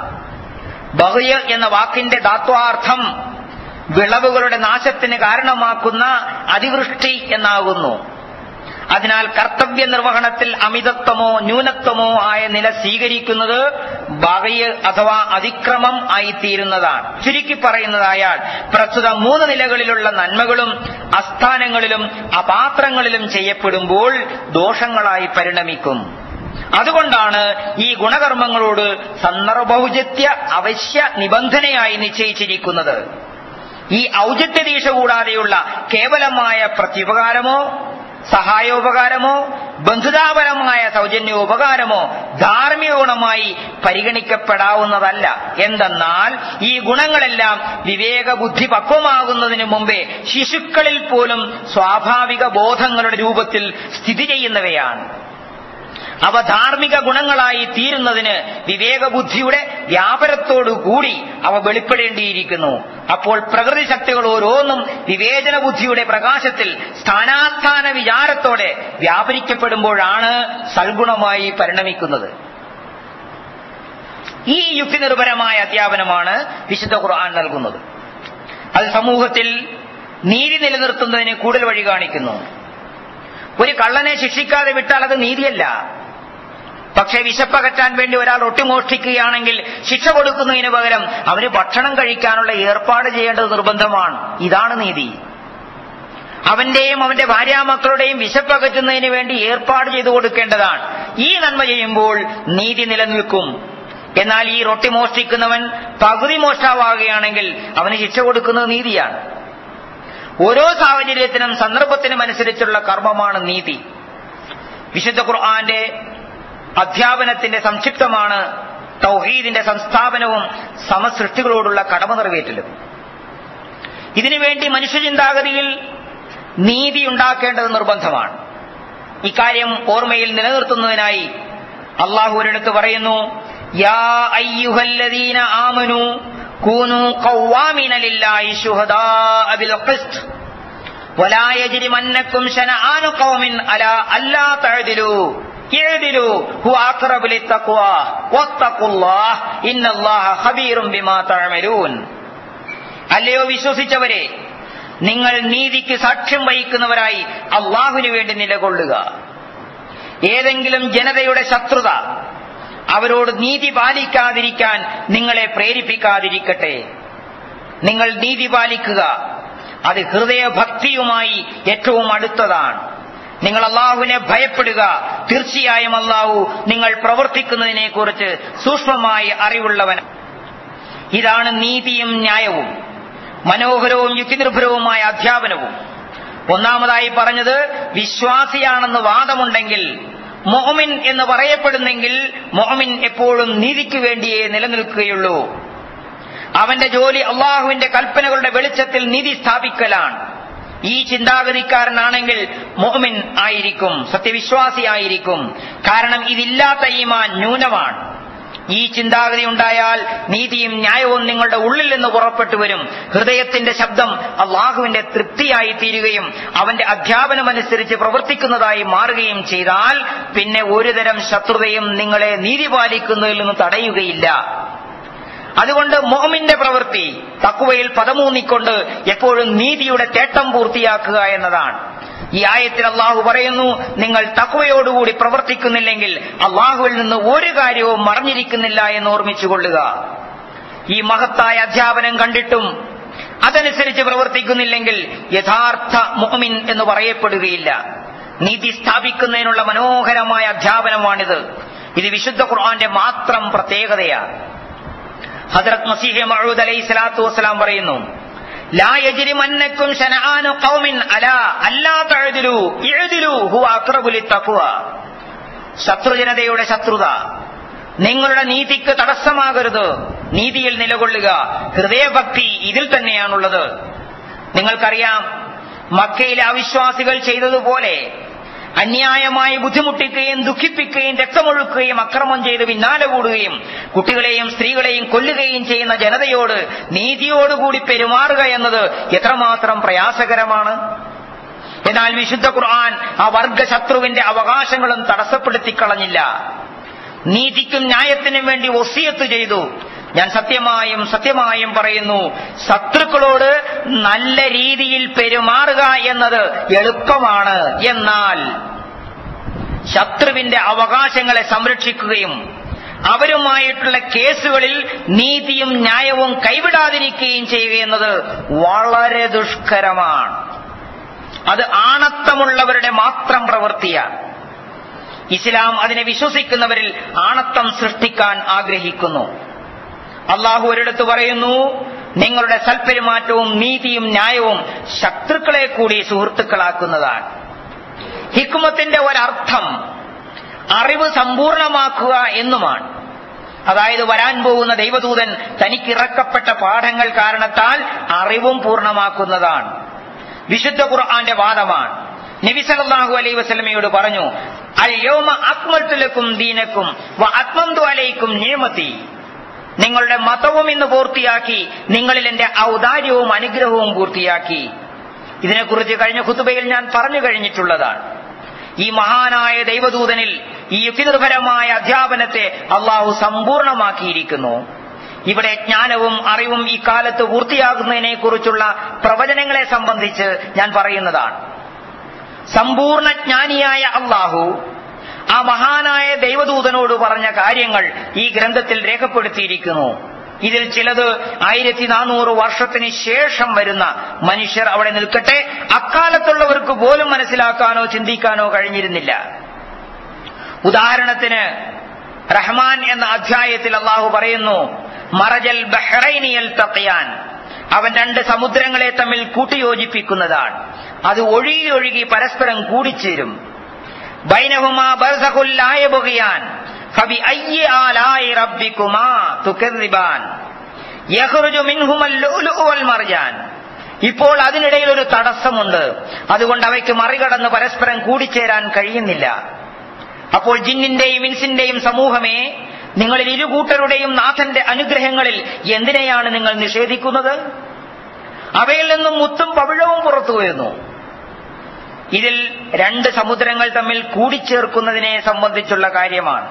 [SPEAKER 1] ബഹയ എന്ന വാക്കിന്റെ ധാത്വാർത്ഥം വിളവുകളുടെ നാശത്തിന് കാരണമാക്കുന്ന അതിവൃഷ്ടി എന്നാകുന്നു അതിനാൽ കർത്തവ്യ നിർവഹണത്തിൽ അമിതത്വമോ ന്യൂനത്വമോ ആയ നില സ്വീകരിക്കുന്നത് ബഹയ് അഥവാ അതിക്രമം ആയിത്തീരുന്നതാണ് ചുരുക്കി പറയുന്നതായാൽ പ്രസ്തുത മൂന്ന് നിലകളിലുള്ള നന്മകളും അസ്ഥാനങ്ങളിലും അപാത്രങ്ങളിലും ചെയ്യപ്പെടുമ്പോൾ ദോഷങ്ങളായി പരിണമിക്കും അതുകൊണ്ടാണ് ഈ ഗുണകർമ്മങ്ങളോട് സന്ദർഭൗചിത്യ അവശ്യ നിബന്ധനയായി നിശ്ചയിച്ചിരിക്കുന്നത് ഈ ഔചിത്യദീക്ഷ കൂടാതെയുള്ള കേവലമായ പ്രത്യുപകാരമോ സഹായോപകാരമോ ബന്ധുതാപരമായ സൗജന്യോപകാരമോ ധാർമ്മിക ഗുണമായി പരിഗണിക്കപ്പെടാവുന്നതല്ല എന്തെന്നാൽ ഈ ഗുണങ്ങളെല്ലാം വിവേക ബുദ്ധി പക്വമാകുന്നതിന് മുമ്പേ ശിശുക്കളിൽ പോലും സ്വാഭാവിക ബോധങ്ങളുടെ രൂപത്തിൽ സ്ഥിതി ചെയ്യുന്നവയാണ് അവ ധാർമ്മിക ഗുണങ്ങളായി തീരുന്നതിന് വിവേകബുദ്ധിയുടെ വ്യാപരത്തോടുകൂടി അവ വെളിപ്പെടേണ്ടിയിരിക്കുന്നു അപ്പോൾ പ്രകൃതി ശക്തികൾ ഓരോന്നും വിവേചന ബുദ്ധിയുടെ പ്രകാശത്തിൽ സ്ഥാനാസ്ഥാന വിചാരത്തോടെ വ്യാപരിക്കപ്പെടുമ്പോഴാണ് സൽഗുണമായി പരിണമിക്കുന്നത് ഈ യുക്തിനിർഭരമായ അധ്യാപനമാണ് വിശുദ്ധ ഖുർആൻ നൽകുന്നത് അത് സമൂഹത്തിൽ നീതി നിലനിർത്തുന്നതിന് കൂടുതൽ വഴി കാണിക്കുന്നു ഒരു കള്ളനെ ശിക്ഷിക്കാതെ വിട്ടാൽ അത് നീതിയല്ല പക്ഷേ വിശപ്പകറ്റാൻ വേണ്ടി ഒരാൾ ഒട്ടിമോഷ്ടിക്കുകയാണെങ്കിൽ ശിക്ഷ കൊടുക്കുന്നതിന് പകരം അവന് ഭക്ഷണം കഴിക്കാനുള്ള ഏർപ്പാട് ചെയ്യേണ്ടത് നിർബന്ധമാണ് ഇതാണ് നീതി അവന്റെയും അവന്റെ ഭാര്യാമക്കളുടെയും വിശപ്പകറ്റുന്നതിന് വേണ്ടി ഏർപ്പാട് ചെയ്തു കൊടുക്കേണ്ടതാണ് ഈ നന്മ ചെയ്യുമ്പോൾ നീതി നിലനിൽക്കും എന്നാൽ ഈ റൊട്ടി മോഷ്ടിക്കുന്നവൻ പകുതി മോഷ്ടാവുകയാണെങ്കിൽ അവന് ശിക്ഷ കൊടുക്കുന്നത് നീതിയാണ് ഓരോ സാഹചര്യത്തിനും സന്ദർഭത്തിനും അനുസരിച്ചുള്ള കർമ്മമാണ് നീതി വിശുദ്ധ ഖുർആന്റെ അധ്യാപനത്തിന്റെ സംക്ഷിപ്തമാണ് തൗഹീദിന്റെ സംസ്ഥാപനവും സമസൃഷ്ടികളോടുള്ള കടമ നിറവേറ്റലും ഇതിനുവേണ്ടി മനുഷ്യചിന്താഗതിയിൽ നീതി ഉണ്ടാക്കേണ്ടത് നിർബന്ധമാണ് ഇക്കാര്യം ഓർമ്മയിൽ നിലനിർത്തുന്നതിനായി അള്ളാഹു ഒരിടത്ത് പറയുന്നു യാ അയ്യുഹല്ലദീന ആമനു കൂനു ഖവ്വാമിന ലില്ലാഹി ശുഹദാഅ ബിൽ ഖിസ്ത് ولا يجرمنكم شنآن قوم على ألا تعدلوا اعدلوا هو أقرب للتقوى واتقوا الله إن الله خبير بما تعملون അല്ലയോ വിശ്വസിച്ചവരെ നിങ്ങൾ നീതിക്ക് സാക്ഷ്യം വഹിക്കുന്നവരായി അള്ളാഹുവിനു വേണ്ടി നിലകൊള്ളുക ഏതെങ്കിലും ജനതയുടെ ശത്രുത അവരോട് നീതി പാലിക്കാതിരിക്കാൻ നിങ്ങളെ പ്രേരിപ്പിക്കാതിരിക്കട്ടെ നിങ്ങൾ നീതി പാലിക്കുക അത് ഹൃദയഭക്തിയുമായി ഏറ്റവും അടുത്തതാണ് നിങ്ങൾ അള്ളാഹുവിനെ ഭയപ്പെടുക തീർച്ചയായും അള്ളാഹു നിങ്ങൾ പ്രവർത്തിക്കുന്നതിനെ കുറിച്ച് സൂക്ഷ്മമായി അറിവുള്ളവൻ ഇതാണ് നീതിയും ന്യായവും മനോഹരവും യുക്തിനിർഭരവുമായ അധ്യാപനവും ഒന്നാമതായി പറഞ്ഞത് വിശ്വാസിയാണെന്ന് വാദമുണ്ടെങ്കിൽ മൊഹമിൻ എന്ന് പറയപ്പെടുന്നെങ്കിൽ മൊഹമിൻ എപ്പോഴും നീതിക്ക് വേണ്ടിയേ നിലനിൽക്കുകയുള്ളൂ അവന്റെ ജോലി അള്ളാഹുവിന്റെ കൽപ്പനകളുടെ വെളിച്ചത്തിൽ നീതി സ്ഥാപിക്കലാണ് ഈ ചിന്താഗതിക്കാരനാണെങ്കിൽ മൊഹമിൻ ആയിരിക്കും സത്യവിശ്വാസി ആയിരിക്കും കാരണം ഇതില്ലാത്ത ഈമാൻ ന്യൂനമാണ് ഈ ചിന്താഗതി ഉണ്ടായാൽ നീതിയും ന്യായവും നിങ്ങളുടെ ഉള്ളിൽ നിന്ന് പുറപ്പെട്ടു വരും ഹൃദയത്തിന്റെ ശബ്ദം അള്ളാഹുവിന്റെ തൃപ്തിയായി തീരുകയും അവന്റെ അധ്യാപനമനുസരിച്ച് പ്രവർത്തിക്കുന്നതായി മാറുകയും ചെയ്താൽ പിന്നെ ഒരുതരം ശത്രുതയും നിങ്ങളെ നീതി പാലിക്കുന്നതിൽ നിന്ന് തടയുകയില്ല അതുകൊണ്ട് മോമിന്റെ പ്രവൃത്തി തക്കുവയിൽ പദമൂന്നിക്കൊണ്ട് എപ്പോഴും നീതിയുടെ തേട്ടം പൂർത്തിയാക്കുക എന്നതാണ് ഈ ആയത്തിൽ അള്ളാഹു പറയുന്നു നിങ്ങൾ തക്വയോടുകൂടി പ്രവർത്തിക്കുന്നില്ലെങ്കിൽ അള്ളാഹുവിൽ നിന്ന് ഒരു കാര്യവും മറഞ്ഞിരിക്കുന്നില്ല എന്ന് ഓർമ്മിച്ചുകൊള്ളുക ഈ മഹത്തായ അധ്യാപനം കണ്ടിട്ടും അതനുസരിച്ച് പ്രവർത്തിക്കുന്നില്ലെങ്കിൽ യഥാർത്ഥ മുഹമിൻ എന്ന് പറയപ്പെടുകയില്ല നീതി സ്ഥാപിക്കുന്നതിനുള്ള മനോഹരമായ അധ്യാപനമാണിത് ഇത് വിശുദ്ധ ഖുർആന്റെ മാത്രം പ്രത്യേകതയാണ് ഹജറത് മസീഹെ മഹൂദ് അലൈഹി സ്വലാത്തു വസ്സലാം പറയുന്നു ലാ യജ്രിമന്നക്കും ശനആനു ഖൗമിൻ അലാ അല്ലാ തഅദിലു ഇഅദിലു ഹുവ അഖ്റബു ലിത്തഖ്വ ശത്രുജനതയുടെ ശത്രുത നിങ്ങളുടെ നീതിക്ക് തടസ്സമാകരുത് നീതിയിൽ നിലകൊള്ളുക ഹൃദയഭക്തി ഇതിൽ തന്നെയാണുള്ളത് നിങ്ങൾക്കറിയാം മക്കയിലെ അവിശ്വാസികൾ ചെയ്തതുപോലെ അന്യായമായി ബുദ്ധിമുട്ടിക്കുകയും ദുഃഖിപ്പിക്കുകയും രക്തമൊഴുക്കുകയും അക്രമം ചെയ്ത് പിന്നാലെ കൂടുകയും കുട്ടികളെയും സ്ത്രീകളെയും കൊല്ലുകയും ചെയ്യുന്ന ജനതയോട് നീതിയോടുകൂടി പെരുമാറുക എന്നത് എത്രമാത്രം പ്രയാസകരമാണ് എന്നാൽ വിശുദ്ധ ഖുർആൻ ആ വർഗശത്രുവിന്റെ അവകാശങ്ങളും തടസ്സപ്പെടുത്തിക്കളഞ്ഞില്ല നീതിക്കും ന്യായത്തിനും വേണ്ടി ഒസിയത്ത് ചെയ്തു ഞാൻ സത്യമായും സത്യമായും പറയുന്നു ശത്രുക്കളോട് നല്ല രീതിയിൽ പെരുമാറുക എന്നത് എളുപ്പമാണ് എന്നാൽ ശത്രുവിന്റെ അവകാശങ്ങളെ സംരക്ഷിക്കുകയും അവരുമായിട്ടുള്ള കേസുകളിൽ നീതിയും ന്യായവും കൈവിടാതിരിക്കുകയും ചെയ്യുക എന്നത് വളരെ ദുഷ്കരമാണ് അത് ആണത്തമുള്ളവരുടെ മാത്രം പ്രവൃത്തിയാണ് ഇസ്ലാം അതിനെ വിശ്വസിക്കുന്നവരിൽ ആണത്തം സൃഷ്ടിക്കാൻ ആഗ്രഹിക്കുന്നു അള്ളാഹു ഒരിടത്ത് പറയുന്നു നിങ്ങളുടെ സൽപെരുമാറ്റവും നീതിയും ന്യായവും ശത്രുക്കളെ കൂടി സുഹൃത്തുക്കളാക്കുന്നതാണ് ഹിക്മത്തിന്റെ ഒരർത്ഥം അറിവ് സമ്പൂർണമാക്കുക എന്നുമാണ് അതായത് വരാൻ പോകുന്ന ദൈവദൂതൻ തനിക്കിറക്കപ്പെട്ട പാഠങ്ങൾ കാരണത്താൽ അറിവും പൂർണ്ണമാക്കുന്നതാണ് വിശുദ്ധ ഖുർആന്റെ വാദമാണ് നബി സല്ലല്ലാഹു അലൈഹി വസല്ലമയോട് പറഞ്ഞു അൽ യൗമ അക്മൽതുലക്കും ദീനക്കും വ അത്മംതു അലൈക്കും നിയമത്തി നിങ്ങളുടെ മതവും ഇന്ന് പൂർത്തിയാക്കി നിങ്ങളിൽ എന്റെ ഔദാര്യവും അനുഗ്രഹവും പൂർത്തിയാക്കി ഇതിനെക്കുറിച്ച് കഴിഞ്ഞ കുത്തുബയിൽ ഞാൻ പറഞ്ഞു കഴിഞ്ഞിട്ടുള്ളതാണ് ഈ മഹാനായ ദൈവദൂതനിൽ ഈ യുക്തിനിർഭരമായ അധ്യാപനത്തെ അള്ളാഹു സമ്പൂർണമാക്കിയിരിക്കുന്നു ഇവിടെ ജ്ഞാനവും അറിവും ഈ കാലത്ത് പൂർത്തിയാകുന്നതിനെ കുറിച്ചുള്ള പ്രവചനങ്ങളെ സംബന്ധിച്ച് ഞാൻ പറയുന്നതാണ് സമ്പൂർണ്ണ ജ്ഞാനിയായ അള്ളാഹു ആ മഹാനായ ദൈവദൂതനോട് പറഞ്ഞ കാര്യങ്ങൾ ഈ ഗ്രന്ഥത്തിൽ രേഖപ്പെടുത്തിയിരിക്കുന്നു ഇതിൽ ചിലത് ആയിരത്തി നാനൂറ് വർഷത്തിന് ശേഷം വരുന്ന മനുഷ്യർ അവിടെ നിൽക്കട്ടെ അക്കാലത്തുള്ളവർക്ക് പോലും മനസ്സിലാക്കാനോ ചിന്തിക്കാനോ കഴിഞ്ഞിരുന്നില്ല ഉദാഹരണത്തിന് റഹ്മാൻ എന്ന അധ്യായത്തിൽ അള്ളാഹു പറയുന്നു മറജൽ ബഹ്റൈനിയൽ തക്കയാൻ അവൻ രണ്ട് സമുദ്രങ്ങളെ തമ്മിൽ കൂട്ടിയോജിപ്പിക്കുന്നതാണ് അത് ഒഴുകി ഒഴുകി പരസ്പരം കൂടിച്ചേരും ബൈനഹുമാ ബർസഖുല്ലായ ബുഗിയാൻ ഫബി അയ്യ ആലായി റബ്ബിക്കുമാ തുകദ്ദിബാൻ യഖ്റുജു മിൻഹുമൽ ലുഅ്ലുഉ വൽ മർജാൻ ഇപ്പോൾ അതിനിടയിൽ ഒരു തടസ്സമുണ്ട് അതുകൊണ്ട് അവയ്ക്ക് മറികടന്ന് പരസ്പരം കൂടിച്ചേരാൻ കഴിയുന്നില്ല അപ്പോൾ ജിന്നിന്റെയും ഇൻസിന്റെയും സമൂഹമേ നിങ്ങളിൽ ഇരുകൂട്ടരുടെയും നാഥന്റെ അനുഗ്രഹങ്ങളിൽ എന്തിനെയാണ് നിങ്ങൾ നിഷേധിക്കുന്നത് അവയിൽ നിന്നും മുത്തും പവിഴവും പുറത്തു വരുന്നു ഇതിൽ രണ്ട് സമുദ്രങ്ങൾ തമ്മിൽ കൂടിച്ചേർക്കുന്നതിനെ സംബന്ധിച്ചുള്ള കാര്യമാണ്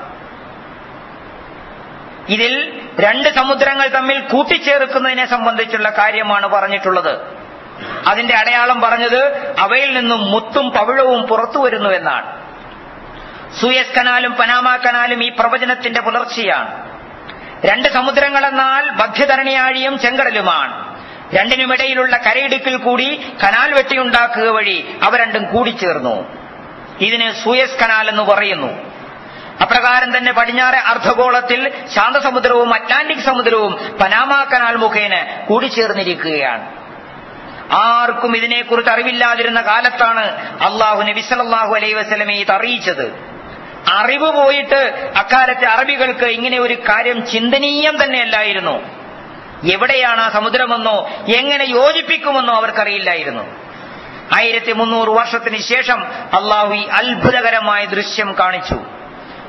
[SPEAKER 1] ഇതിൽ രണ്ട് സമുദ്രങ്ങൾ തമ്മിൽ കൂട്ടിച്ചേർക്കുന്നതിനെ സംബന്ധിച്ചുള്ള കാര്യമാണ് പറഞ്ഞിട്ടുള്ളത് അതിന്റെ അടയാളം പറഞ്ഞത് അവയിൽ നിന്നും മുത്തും പവിഴവും പുറത്തു വരുന്നു എന്നാണ് സൂയസ് കനാലും പനാമ കനാലും ഈ പ്രവചനത്തിന്റെ പുലർച്ചെയാണ് രണ്ട് സമുദ്രങ്ങളെന്നാൽ മധ്യധരണിയാഴിയും ചെങ്കടലുമാണ് രണ്ടിനുമിടയിലുള്ള കരയിടുക്കിൽ കൂടി കനാൽ വെട്ടിയുണ്ടാക്കുക വഴി അവ രണ്ടും കൂടിച്ചേർന്നു ഇതിന് സൂയസ് കനാൽ എന്ന് പറയുന്നു അപ്രകാരം തന്നെ പടിഞ്ഞാറെ അർദ്ധഗോളത്തിൽ ശാന്തസമുദ്രവും അറ്റ്ലാന്റിക് സമുദ്രവും പനാമ കനാൽ മുഖേന കൂടിച്ചേർന്നിരിക്കുകയാണ് ആർക്കും ഇതിനെക്കുറിച്ച് അറിവില്ലാതിരുന്ന കാലത്താണ് അള്ളാഹു നബി സല്ലല്ലാഹു അലൈഹി വസല്ലമയെ ഇത് അറിയിച്ചത് അറിവ് പോയിട്ട് അക്കാലത്തെ അറബികൾക്ക് ഇങ്ങനെ ഒരു കാര്യം ചിന്തനീയം തന്നെയല്ലായിരുന്നു എവിടെയാണ് ആ സമുദ്രമെന്നോ എങ്ങനെ യോജിപ്പിക്കുമെന്നോ അവർക്കറിയില്ലായിരുന്നു ആയിരത്തി മുന്നൂറ് വർഷത്തിന് ശേഷം അള്ളാഹു ഈ അത്ഭുതകരമായ ദൃശ്യം കാണിച്ചു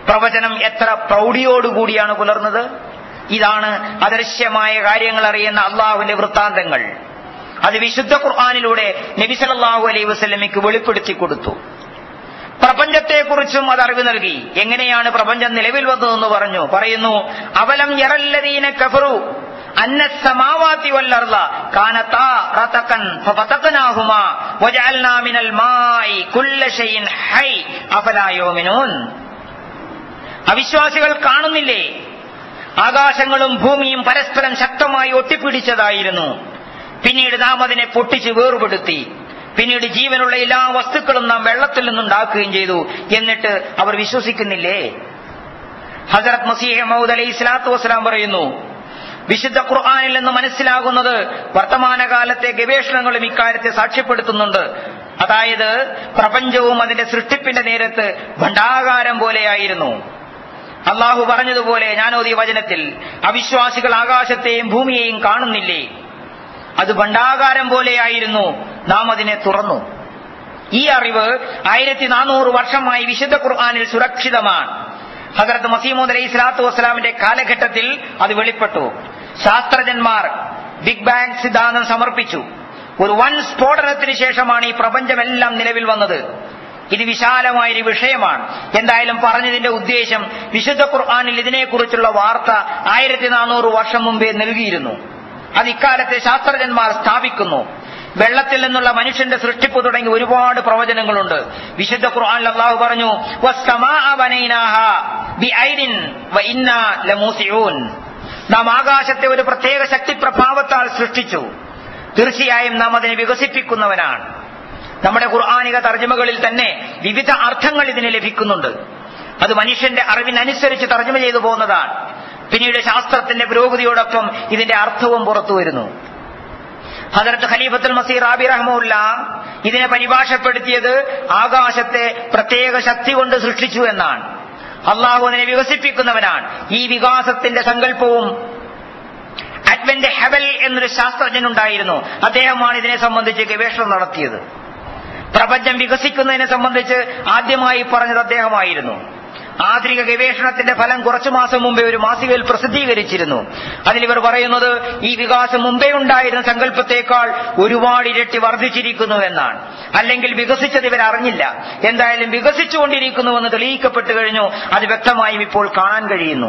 [SPEAKER 1] പ്രവചനം എത്ര പ്രൗഢിയോടുകൂടിയാണ് പുലർന്നത് ഇതാണ് അദൃശ്യമായ കാര്യങ്ങൾ അറിയുന്ന അള്ളാഹുവിന്റെ വൃത്താന്തങ്ങൾ അത് വിശുദ്ധ ഖുർആാനിലൂടെ നബി സല്ലല്ലാഹു അലൈഹി വസല്ലമയ്ക്ക് വെളിപ്പെടുത്തി കൊടുത്തു പ്രപഞ്ചത്തെക്കുറിച്ചും അത് അറിവ് നൽകി എങ്ങനെയാണ് പ്രപഞ്ചം നിലവിൽ വന്നതെന്ന് പറഞ്ഞു പറയുന്നു അവലം യറല്ലദീന കഫറു അന്ന സമാവാതി വല്ലർദ കാനതാ റതകൻ ഫഫതഖനാഹുമാ വജഅൽനാ മിനൽ മായി കുല്ല ഷൈഇൻ ഹൈ അഫലാ യുമിനൂൻ അവിശ്വാസികൾ കാണുന്നില്ലേ ആകാശങ്ങളും ഭൂമിയും പരസ്പരം ശക്തമായി ഒട്ടിപ്പിടിച്ചതായിരുന്നു പിന്നീട് നാം അതിനെ പൊട്ടിച്ച് വേർപെടുത്തി പിന്നീട് ജീവനുള്ള എല്ലാ വസ്തുക്കളും നാം വെള്ളത്തിൽ നിന്നുണ്ടാക്കുകയും ചെയ്തു എന്നിട്ട് അവർ വിശ്വസിക്കുന്നില്ലേ ഹസരത് മസീഹ് മൗദ് അലൈഹി സ്വലാത്തു വസ്സലാം പറയുന്നു വിശുദ്ധ ഖുർആാനിൽ നിന്ന് മനസ്സിലാകുന്നത് വർത്തമാനകാലത്തെ ഗവേഷണങ്ങളും ഇക്കാര്യത്തെ സാക്ഷ്യപ്പെടുത്തുന്നുണ്ട് അതായത് പ്രപഞ്ചവും അതിന്റെ സൃഷ്ടിപ്പിന്റെ നേരത്ത് ഭണ്ഡാകാരം പോലെയായിരുന്നു അള്ളാഹു പറഞ്ഞതുപോലെ ഞാനോദിയ വചനത്തിൽ അവിശ്വാസികൾ ആകാശത്തെയും ഭൂമിയെയും കാണുന്നില്ലേ അത് ഭണ്ഡാകാരം പോലെയായിരുന്നു നാം അതിനെ തുറന്നു ഈ അറിവ് ആയിരത്തി നാനൂറ് വർഷമായി വിശുദ്ധ ഖുർആാനിൽ സുരക്ഷിതമാണ് ഹസരത്ത് മസീമൂദ് അലൈഹി സ്വലാത്തു വസ്സലാമിന്റെ കാലഘട്ടത്തിൽ അത് വെളിപ്പെട്ടു ശാസ്ത്രജ്ഞന്മാർ ബിഗ് ബാങ് സിദ്ധാന്തം സമർപ്പിച്ചു ഒരു വൻ സ്ഫോടനത്തിന് ശേഷമാണ് ഈ പ്രപഞ്ചമെല്ലാം നിലവിൽ വന്നത് ഇത് വിശാലമായൊരു വിഷയമാണ് എന്തായാലും പറഞ്ഞതിന്റെ ഉദ്ദേശം വിശുദ്ധ ഖുർആാനിൽ ഇതിനെക്കുറിച്ചുള്ള വാർത്ത ആയിരത്തി നാനൂറ് വർഷം മുമ്പേ നൽകിയിരുന്നു അത് ഇക്കാലത്തെ ശാസ്ത്രജ്ഞന്മാർ സ്ഥാപിക്കുന്നു വെള്ളത്തിൽ നിന്നുള്ള മനുഷ്യന്റെ സൃഷ്ടിപ്പ് തുടങ്ങി ഒരുപാട് പ്രവചനങ്ങളുണ്ട് വിശുദ്ധ ഖുർആൻ അള്ളാഹു പറഞ്ഞു നാം ആകാശത്തെ ഒരു പ്രത്യേക ശക്തി പ്രഭാവത്താൽ സൃഷ്ടിച്ചു തീർച്ചയായും നാം അതിനെ വികസിപ്പിക്കുന്നവനാണ് നമ്മുടെ ഖുർആാനിക തർജ്ജമകളിൽ തന്നെ വിവിധ അർത്ഥങ്ങൾ ഇതിന് ലഭിക്കുന്നുണ്ട് അത് മനുഷ്യന്റെ അറിവിനനുസരിച്ച് തർജ്ജമ ചെയ്തു പോകുന്നതാണ് പിന്നീട് ശാസ്ത്രത്തിന്റെ പുരോഗതിയോടൊപ്പം ഇതിന്റെ അർത്ഥവും പുറത്തു വരുന്നു ഹജറത്ത് ഖലീഫത്തുൽ മസീർ റാബി റഹ്മുല്ല ഇതിനെ പരിഭാഷപ്പെടുത്തിയത് ആകാശത്തെ പ്രത്യേക ശക്തി കൊണ്ട് സൃഷ്ടിച്ചു എന്നാണ് അള്ളാഹു അതിനെ വികസിപ്പിക്കുന്നവനാണ് ഈ വികാസത്തിന്റെ സങ്കല്പവും അഡ്വന്റ് ഹെവൽ എന്നൊരു ശാസ്ത്രജ്ഞനുണ്ടായിരുന്നു അദ്ദേഹമാണ് ഇതിനെ സംബന്ധിച്ച് ഗവേഷണം നടത്തിയത് പ്രപഞ്ചം വികസിക്കുന്നതിനെ സംബന്ധിച്ച് ആദ്യമായി പറഞ്ഞത് അദ്ദേഹമായിരുന്നു ആധുനിക ഗവേഷണത്തിന്റെ ഫലം കുറച്ചു മാസം മുമ്പേ ഒരു മാസികയിൽ പ്രസിദ്ധീകരിച്ചിരുന്നു അതിലിവർ പറയുന്നത് ഈ വികാസം മുമ്പേ ഉണ്ടായിരുന്ന സങ്കല്പത്തേക്കാൾ ഒരുപാട് ഇരട്ടി വർദ്ധിച്ചിരിക്കുന്നു എന്നാണ് അല്ലെങ്കിൽ വികസിച്ചത് ഇവർ അറിഞ്ഞില്ല എന്തായാലും വികസിച്ചുകൊണ്ടിരിക്കുന്നുവെന്ന് തെളിയിക്കപ്പെട്ടു കഴിഞ്ഞു അത് വ്യക്തമായും ഇപ്പോൾ കാണാൻ കഴിയുന്നു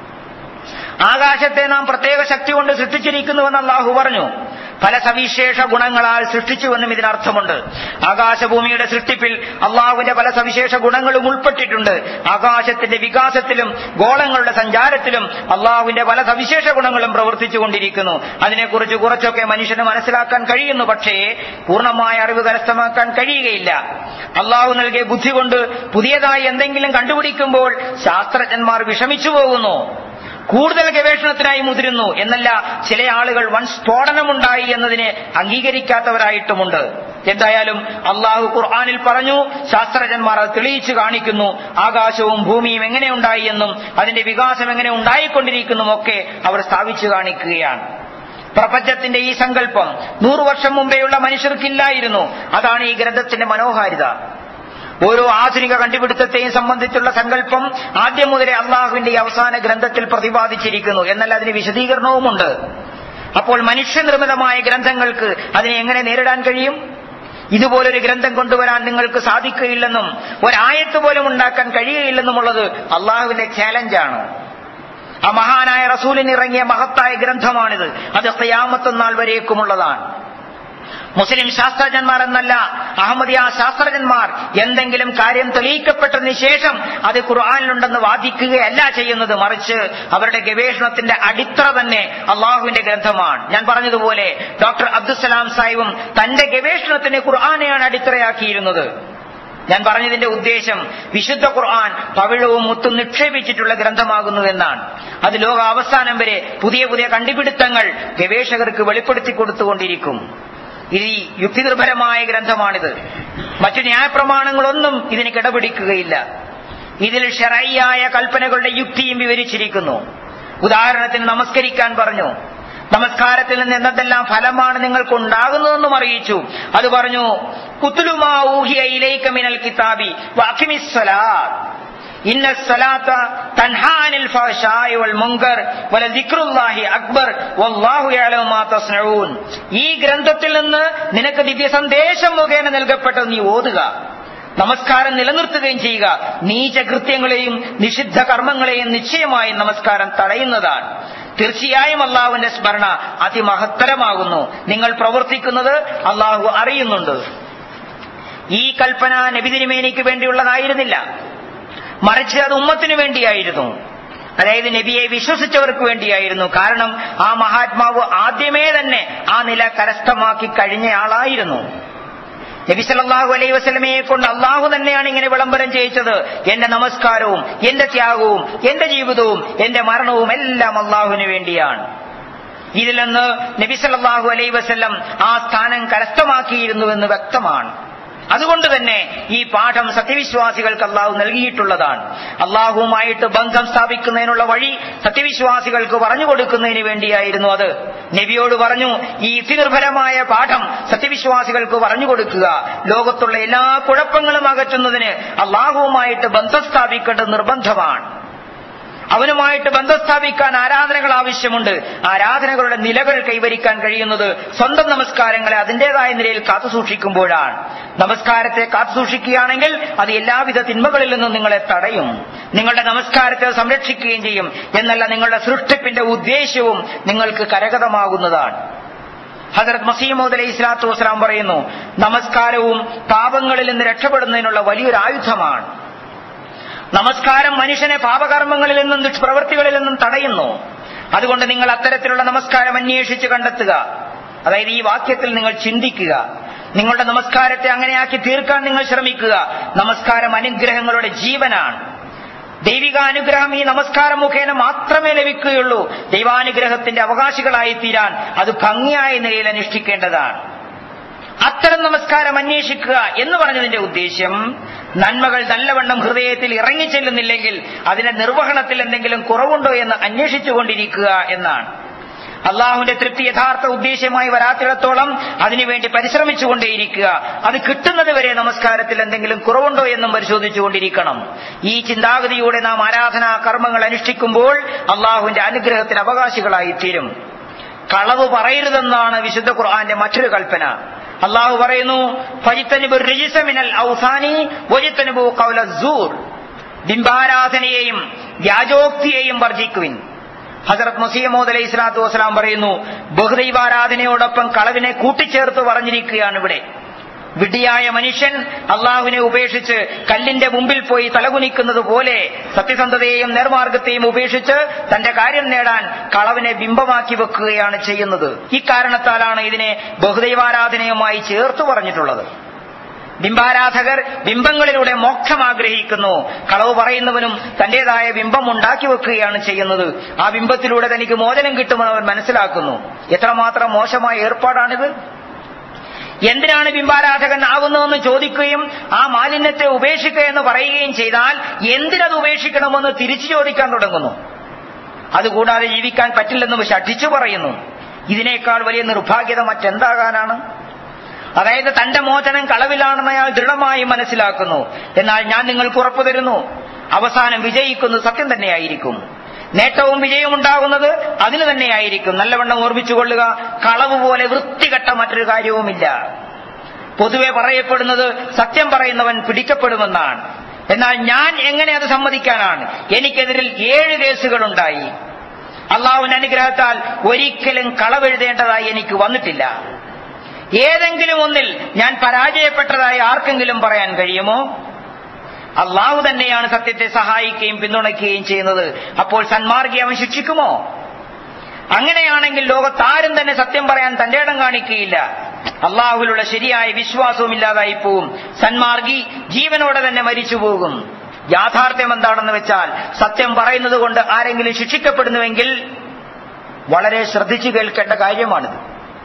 [SPEAKER 1] ആകാശത്തെ നാം പ്രത്യേക ശക്തി കൊണ്ട് സൃഷ്ടിച്ചിരിക്കുന്നുവെന്ന് അള്ളാഹു പറഞ്ഞു പല സവിശേഷ ഗുണങ്ങളാൽ സൃഷ്ടിച്ചുവെന്നും ഇതിനർത്ഥമുണ്ട് ആകാശഭൂമിയുടെ സൃഷ്ടിപ്പിൽ അള്ളാഹുവിന്റെ പല സവിശേഷ ഗുണങ്ങളും ഉൾപ്പെട്ടിട്ടുണ്ട് ആകാശത്തിന്റെ വികാസത്തിലും ഗോളങ്ങളുടെ സഞ്ചാരത്തിലും അള്ളാഹുവിന്റെ പല സവിശേഷ ഗുണങ്ങളും പ്രവർത്തിച്ചുകൊണ്ടിരിക്കുന്നു അതിനെക്കുറിച്ച് കുറച്ചൊക്കെ മനുഷ്യന് മനസ്സിലാക്കാൻ കഴിയുന്നു പക്ഷേ പൂർണ്ണമായ അറിവ് കരസ്ഥമാക്കാൻ കഴിയുകയില്ല അള്ളാഹു നൽകിയ ബുദ്ധി കൊണ്ട് പുതിയതായി എന്തെങ്കിലും കണ്ടുപിടിക്കുമ്പോൾ ശാസ്ത്രജ്ഞന്മാർ വിഷമിച്ചു പോകുന്നു കൂടുതൽ ഗവേഷണത്തിനായി മുതിരുന്നു എന്നല്ല ചില ആളുകൾ വൻ സ്ഫോടനമുണ്ടായി എന്നതിനെ അംഗീകരിക്കാത്തവരായിട്ടുമുണ്ട് എന്തായാലും അള്ളാഹു ഖുർആാനിൽ പറഞ്ഞു ശാസ്ത്രജ്ഞന്മാർ അത് തെളിയിച്ചു കാണിക്കുന്നു ആകാശവും ഭൂമിയും എങ്ങനെ ഉണ്ടായി എന്നും അതിന്റെ വികാസം എങ്ങനെ ഉണ്ടായിക്കൊണ്ടിരിക്കുന്നും ഒക്കെ അവർ സ്ഥാപിച്ചു കാണിക്കുകയാണ് പ്രപഞ്ചത്തിന്റെ ഈ സങ്കല്പം നൂറു വർഷം മുമ്പേയുള്ള മനുഷ്യർക്കില്ലായിരുന്നു അതാണ് ഈ ഗ്രന്ഥത്തിന്റെ മനോഹാരിത ഓരോ ആധുനിക കണ്ടുപിടുത്തത്തെയും സംബന്ധിച്ചുള്ള സങ്കല്പം ആദ്യം മുതലേ അള്ളാഹുവിന്റെ ഈ അവസാന ഗ്രന്ഥത്തിൽ പ്രതിപാദിച്ചിരിക്കുന്നു എന്നാൽ അതിന് വിശദീകരണവുമുണ്ട് അപ്പോൾ മനുഷ്യനിർമ്മിതമായ ഗ്രന്ഥങ്ങൾക്ക് അതിനെ എങ്ങനെ നേരിടാൻ കഴിയും ഇതുപോലൊരു ഗ്രന്ഥം കൊണ്ടുവരാൻ നിങ്ങൾക്ക് സാധിക്കുകയില്ലെന്നും ഒരായത്ത് പോലും ഉണ്ടാക്കാൻ കഴിയുകയില്ലെന്നുമുള്ളത് അള്ളാഹുവിന്റെ ചാലഞ്ചാണ് ആ മഹാനായ റസൂലിന് ഇറങ്ങിയ മഹത്തായ ഗ്രന്ഥമാണിത് അത് ഖിയാമത്തുനാൾ വരേക്കുമുള്ളതാണ് മുസ്ലിം ശാസ്ത്രജ്ഞന്മാർ എന്നല്ല അഹമ്മദിയ ശാസ്ത്രജ്ഞന്മാർ എന്തെങ്കിലും കാര്യം തെളിയിക്കപ്പെട്ടതിന് ശേഷം അത് ഖുർആാനിലുണ്ടെന്ന് വാദിക്കുകയല്ല ചെയ്യുന്നത് മറിച്ച് അവരുടെ ഗവേഷണത്തിന്റെ അടിത്തറ തന്നെ അള്ളാഹുവിന്റെ ഗ്രന്ഥമാണ് ഞാൻ പറഞ്ഞതുപോലെ ഡോക്ടർ അബ്ദുസലാം സാഹിബും തന്റെ ഗവേഷണത്തിന് ഖുർആാനെയാണ് അടിത്തറയാക്കിയിരുന്നത് ഞാൻ പറഞ്ഞതിന്റെ ഉദ്ദേശം വിശുദ്ധ ഖുർആൻ പവിഴവും മുത്തും നിക്ഷേപിച്ചിട്ടുള്ള ഗ്രന്ഥമാകുന്നുവെന്നാണ് അത് ലോക അവസാനം വരെ പുതിയ പുതിയ കണ്ടുപിടുത്തങ്ങൾ ഗവേഷകർക്ക് വെളിപ്പെടുത്തി കൊടുത്തുകൊണ്ടിരിക്കും ഇത് യുക്തിനിർഭരമായ ഗ്രന്ഥമാണിത് മറ്റു ന്യായപ്രമാണങ്ങളൊന്നും ഇതിന് കിടപിടിക്കുകയില്ല ഇതിൽ ഷെറയ്യായ കൽപ്പനകളുടെ യുക്തിയും വിവരിച്ചിരിക്കുന്നു ഉദാഹരണത്തിന് നമസ്കരിക്കാൻ പറഞ്ഞു നമസ്കാരത്തിൽ നിന്ന് എന്തെല്ലാം ഫലമാണ് നിങ്ങൾക്ക് ഉണ്ടാകുന്നതെന്നും അറിയിച്ചു അത് പറഞ്ഞു കുത്തുലുമാ ഊഹിയ ഇലൈക മിനൽ കിതാബി വാക്കിമിസ്വലാ ഇന്ന സ്വലാത്ത തൻഹാനിൽ ഫഹ്ശായി വൽ മുങ്കർ വല ദിക്റുല്ലാഹി അക്ബർ വല്ലാഹു യഅലമു മാ തസ്നഊൻ ഈ ഗ്രന്ഥത്തിൽ നിന്ന് നിനക്ക് ദിവ്യ സന്ദേശം മുഖേന നൽകപ്പെട്ടത് നീ ഓതുക നമസ്കാരം നിലനിർത്തുകയും ചെയ്യുക നീചകൃത്യങ്ങളെയും നിഷിദ്ധ കർമ്മങ്ങളെയും നിശ്ചയമായും നമസ്കാരം തടയുന്നതാണ് തീർച്ചയായും അള്ളാഹുവിന്റെ സ്മരണ അതിമഹത്തരമാകുന്നു നിങ്ങൾ പ്രവർത്തിക്കുന്നത് അള്ളാഹു അറിയുന്നുണ്ട് ഈ കൽപ്പന നബിതിരുമേനിക്ക് വേണ്ടിയുള്ളതായിരുന്നില്ല മറിച്ച് അത് ഉമ്മത്തിനു വേണ്ടിയായിരുന്നു അതായത് നബിയെ വിശ്വസിച്ചവർക്ക് വേണ്ടിയായിരുന്നു കാരണം ആ മഹാത്മാവ് ആദ്യമേ തന്നെ ആ നില കരസ്ഥമാക്കി കഴിഞ്ഞയാളായിരുന്നു നബി സല്ലല്ലാഹു അലൈഹി വസല്ലമയെ കൊണ്ട് അള്ളാഹു തന്നെയാണ് ഇങ്ങനെ വിളംബരം ചെയ്യിച്ചത് എന്റെ നമസ്കാരവും എന്റെ ത്യാഗവും എന്റെ ജീവിതവും എന്റെ മരണവും എല്ലാം അള്ളാഹുവിന് വേണ്ടിയാണ് ഇതിൽ നിന്ന് നബി സല്ലല്ലാഹു അലൈഹി വസല്ലം ആ സ്ഥാനം കരസ്ഥമാക്കിയിരുന്നുവെന്ന് വ്യക്തമാണ് അതുകൊണ്ട് തന്നെ ഈ പാഠം സത്യവിശ്വാസികൾക്ക് അള്ളാഹു നൽകിയിട്ടുള്ളതാണ് അള്ളാഹുവുമായിട്ട് ബന്ധം സ്ഥാപിക്കുന്നതിനുള്ള വഴി സത്യവിശ്വാസികൾക്ക് പറഞ്ഞു കൊടുക്കുന്നതിന് വേണ്ടിയായിരുന്നു അത് നബിയോട് പറഞ്ഞു ഈ യുക്തിനിർഭരമായ പാഠം സത്യവിശ്വാസികൾക്ക് പറഞ്ഞു കൊടുക്കുക ലോകത്തുള്ള എല്ലാ കുഴപ്പങ്ങളും അകറ്റുന്നതിന് അള്ളാഹുവുമായിട്ട് ബന്ധം സ്ഥാപിക്കേണ്ടത് നിർബന്ധമാണ് അവനുമായിട്ട് ബന്ധം സ്ഥാപിക്കാൻ ആരാധനകൾ ആവശ്യമുണ്ട് ആരാധനകളുടെ നിലകൾ കൈവരിക്കാൻ കഴിയുന്നത് സ്വന്തം നമസ്കാരങ്ങളെ അതിന്റേതായ നിലയിൽ കാത്തുസൂക്ഷിക്കുമ്പോഴാണ് നമസ്കാരത്തെ കാത്തുസൂക്ഷിക്കുകയാണെങ്കിൽ അത് എല്ലാവിധ തിന്മകളിൽ നിന്നും നിങ്ങളെ തടയും നിങ്ങളുടെ നമസ്കാരത്തെ സംരക്ഷിക്കുകയും ചെയ്യും എന്നല്ല നിങ്ങളുടെ സൃഷ്ടിപ്പിന്റെ ഉദ്ദേശ്യവും നിങ്ങൾക്ക് കരഗതമാകുന്നതാണ് ഹസരത് മസീമോദ് അലൈഹി സ്വലാത്തു വസ്സലാം പറയുന്നു നമസ്കാരവും പാപങ്ങളിൽ നിന്ന് രക്ഷപ്പെടുന്നതിനുള്ള വലിയൊരു ആയുധമാണ് നമസ്കാരം മനുഷ്യനെ പാപകർമ്മങ്ങളിൽ നിന്നും ദുഷ്പ്രവൃത്തികളിൽ നിന്നും തടയുന്നു അതുകൊണ്ട് നിങ്ങൾ അത്തരത്തിലുള്ള നമസ്കാരം അന്വേഷിച്ച് കണ്ടെത്തുക അതായത് ഈ വാക്യത്തിൽ നിങ്ങൾ ചിന്തിക്കുക നിങ്ങളുടെ നമസ്കാരത്തെ അങ്ങനെയാക്കി തീർക്കാൻ നിങ്ങൾ ശ്രമിക്കുക നമസ്കാരം അനുഗ്രഹങ്ങളുടെ ജീവനാണ് ദൈവിക അനുഗ്രഹം ഈ നമസ്കാരം മുഖേന മാത്രമേ ലഭിക്കുകയുള്ളൂ ദൈവാനുഗ്രഹത്തിന്റെ അവകാശികളായി തീരാൻ അത് ഭംഗിയായ നിലയിൽ അനുഷ്ഠിക്കേണ്ടതാണ് അത്തരം നമസ്കാരം അന്വേഷിക്കുക എന്ന് പറഞ്ഞതിന്റെ ഉദ്ദേശ്യം നന്മകൾ നല്ലവണ്ണം ഹൃദയത്തിൽ ഇറങ്ങിച്ചെല്ലുന്നില്ലെങ്കിൽ അതിന്റെ നിർവഹണത്തിൽ എന്തെങ്കിലും കുറവുണ്ടോ എന്ന് അന്വേഷിച്ചുകൊണ്ടിരിക്കുക എന്നാണ് അള്ളാഹുവിന്റെ തൃപ്തി യഥാർത്ഥ ഉദ്ദേശ്യമായി വരാത്തിടത്തോളം അതിനുവേണ്ടി പരിശ്രമിച്ചുകൊണ്ടേയിരിക്കുക അത് കിട്ടുന്നത് വരെ നമസ്കാരത്തിൽ എന്തെങ്കിലും കുറവുണ്ടോ എന്നും പരിശോധിച്ചുകൊണ്ടിരിക്കണം ഈ ചിന്താഗതിയോടെ നാം ആരാധനാ കർമ്മങ്ങൾ അനുഷ്ഠിക്കുമ്പോൾ അള്ളാഹുവിന്റെ അനുഗ്രഹത്തിന് അവകാശികളായി തീരും കളവ് പറയരുതെന്നാണ് വിശുദ്ധ ഖുർആന്റെ മറ്റൊരു കൽപ്പന അള്ളാഹു പറയുന്നു ഫജിത്തനിബു റിജിസമിനൽ ഔസാനി വജിത്തനിബു കൗല സൂർ ബിംബാരാധനയെയും വ്യാജോക്തിയെയും വർജിക്കുവിൻ ഹസരത് മുസീമോദ് അലൈഹി സ്വലാത്തു വസ്സലാം പറയുന്നു ബഹുദൈവാരാധനയോടൊപ്പം കളവിനെ കൂട്ടിച്ചേർത്ത് പറഞ്ഞിരിക്കുകയാണ് ഇവിടെ വിഡ്ഢിയായ മനുഷ്യൻ അള്ളാഹുവിനെ ഉപേക്ഷിച്ച് കല്ലിന്റെ മുമ്പിൽ പോയി തലകുനിക്കുന്നത് പോലെ സത്യസന്ധതയെയും നേർമാർഗത്തെയും ഉപേക്ഷിച്ച് തന്റെ കാര്യം നേടാൻ കളവിനെ ബിംബമാക്കി വെക്കുകയാണ് ചെയ്യുന്നത് ഇക്കാരണത്താലാണ് ഇതിനെ ബഹുദൈവാരാധനയുമായി ചേർത്ത് പറഞ്ഞിട്ടുള്ളത് ബിംബാരാധകർ ബിംബങ്ങളിലൂടെ മോക്ഷം ആഗ്രഹിക്കുന്നു കളവ് പറയുന്നവനും തന്റേതായ ബിംബം ഉണ്ടാക്കി വെക്കുകയാണ് ചെയ്യുന്നത് ആ ബിംബത്തിലൂടെ തനിക്ക് മോചനം കിട്ടുമെന്ന് അവൻ മനസ്സിലാക്കുന്നു എത്രമാത്രം മോശമായ ഏർപ്പാടാണിത് എന്തിനാണ് ബിംബാരാധകൻ ആകുന്നതെന്ന് ചോദിക്കുകയും ആ മാലിന്യത്തെ ഉപേക്ഷിക്കുക എന്ന് പറയുകയും ചെയ്താൽ എന്തിനത് ഉപേക്ഷിക്കണമെന്ന് തിരിച്ചു ചോദിക്കാൻ തുടങ്ങുന്നു അതുകൂടാതെ ജീവിക്കാൻ പറ്റില്ലെന്ന് ഷഠിച്ചു പറയുന്നു ഇതിനേക്കാൾ വലിയ നിർഭാഗ്യത മറ്റെന്താകാനാണ് അതായത് തന്റെ മോചനം കളവിലാണെന്ന് അയാൾ ദൃഢമായി മനസ്സിലാക്കുന്നു എന്നാൽ ഞാൻ നിങ്ങൾക്ക് ഉറപ്പു തരുന്നു അവസാനം വിജയിക്കുന്നത് സത്യം തന്നെയായിരിക്കും നേട്ടവും വിജയവും ഉണ്ടാകുന്നത് അതിന് തന്നെയായിരിക്കും നല്ലവണ്ണം ഓർമ്മിച്ചുകൊള്ളുക കളവ് പോലെ വൃത്തികെട്ട മറ്റൊരു കാര്യവുമില്ല പൊതുവെ പറയപ്പെടുന്നത് സത്യം പറയുന്നവൻ പിടിക്കപ്പെടുമെന്നാണ് എന്നാൽ ഞാൻ എങ്ങനെ അത് സമ്മതിക്കാനാണ് എനിക്കെതിരിൽ ഏഴ് കേസുകളുണ്ടായി അള്ളാഹുവിന്റെ അനുഗ്രഹത്താൽ ഒരിക്കലും കളവെഴുതേണ്ടതായി എനിക്ക് വന്നിട്ടില്ല ഏതെങ്കിലും ഒന്നിൽ ഞാൻ പരാജയപ്പെട്ടതായി ആർക്കെങ്കിലും പറയാൻ കഴിയുമോ അള്ളാഹു തന്നെയാണ് സത്യത്തെ സഹായിക്കുകയും പിന്തുണയ്ക്കുകയും ചെയ്യുന്നത് അപ്പോൾ സന്മാർഗി അവൻ ശിക്ഷിക്കുമോ അങ്ങനെയാണെങ്കിൽ ലോകത്താരും തന്നെ സത്യം പറയാൻ തന്റെ ഇടം കാണിക്കുകയില്ല അള്ളാഹുവിലുള്ള ശരിയായ വിശ്വാസവും ഇല്ലാതായി പോവും സന്മാർഗി ജീവനോടെ തന്നെ മരിച്ചു പോകും യാഥാർത്ഥ്യം എന്താണെന്ന് വെച്ചാൽ സത്യം പറയുന്നത് കൊണ്ട് ആരെങ്കിലും ശിക്ഷിക്കപ്പെടുന്നുവെങ്കിൽ വളരെ ശ്രദ്ധിച്ചു കേൾക്കേണ്ട കാര്യമാണിത്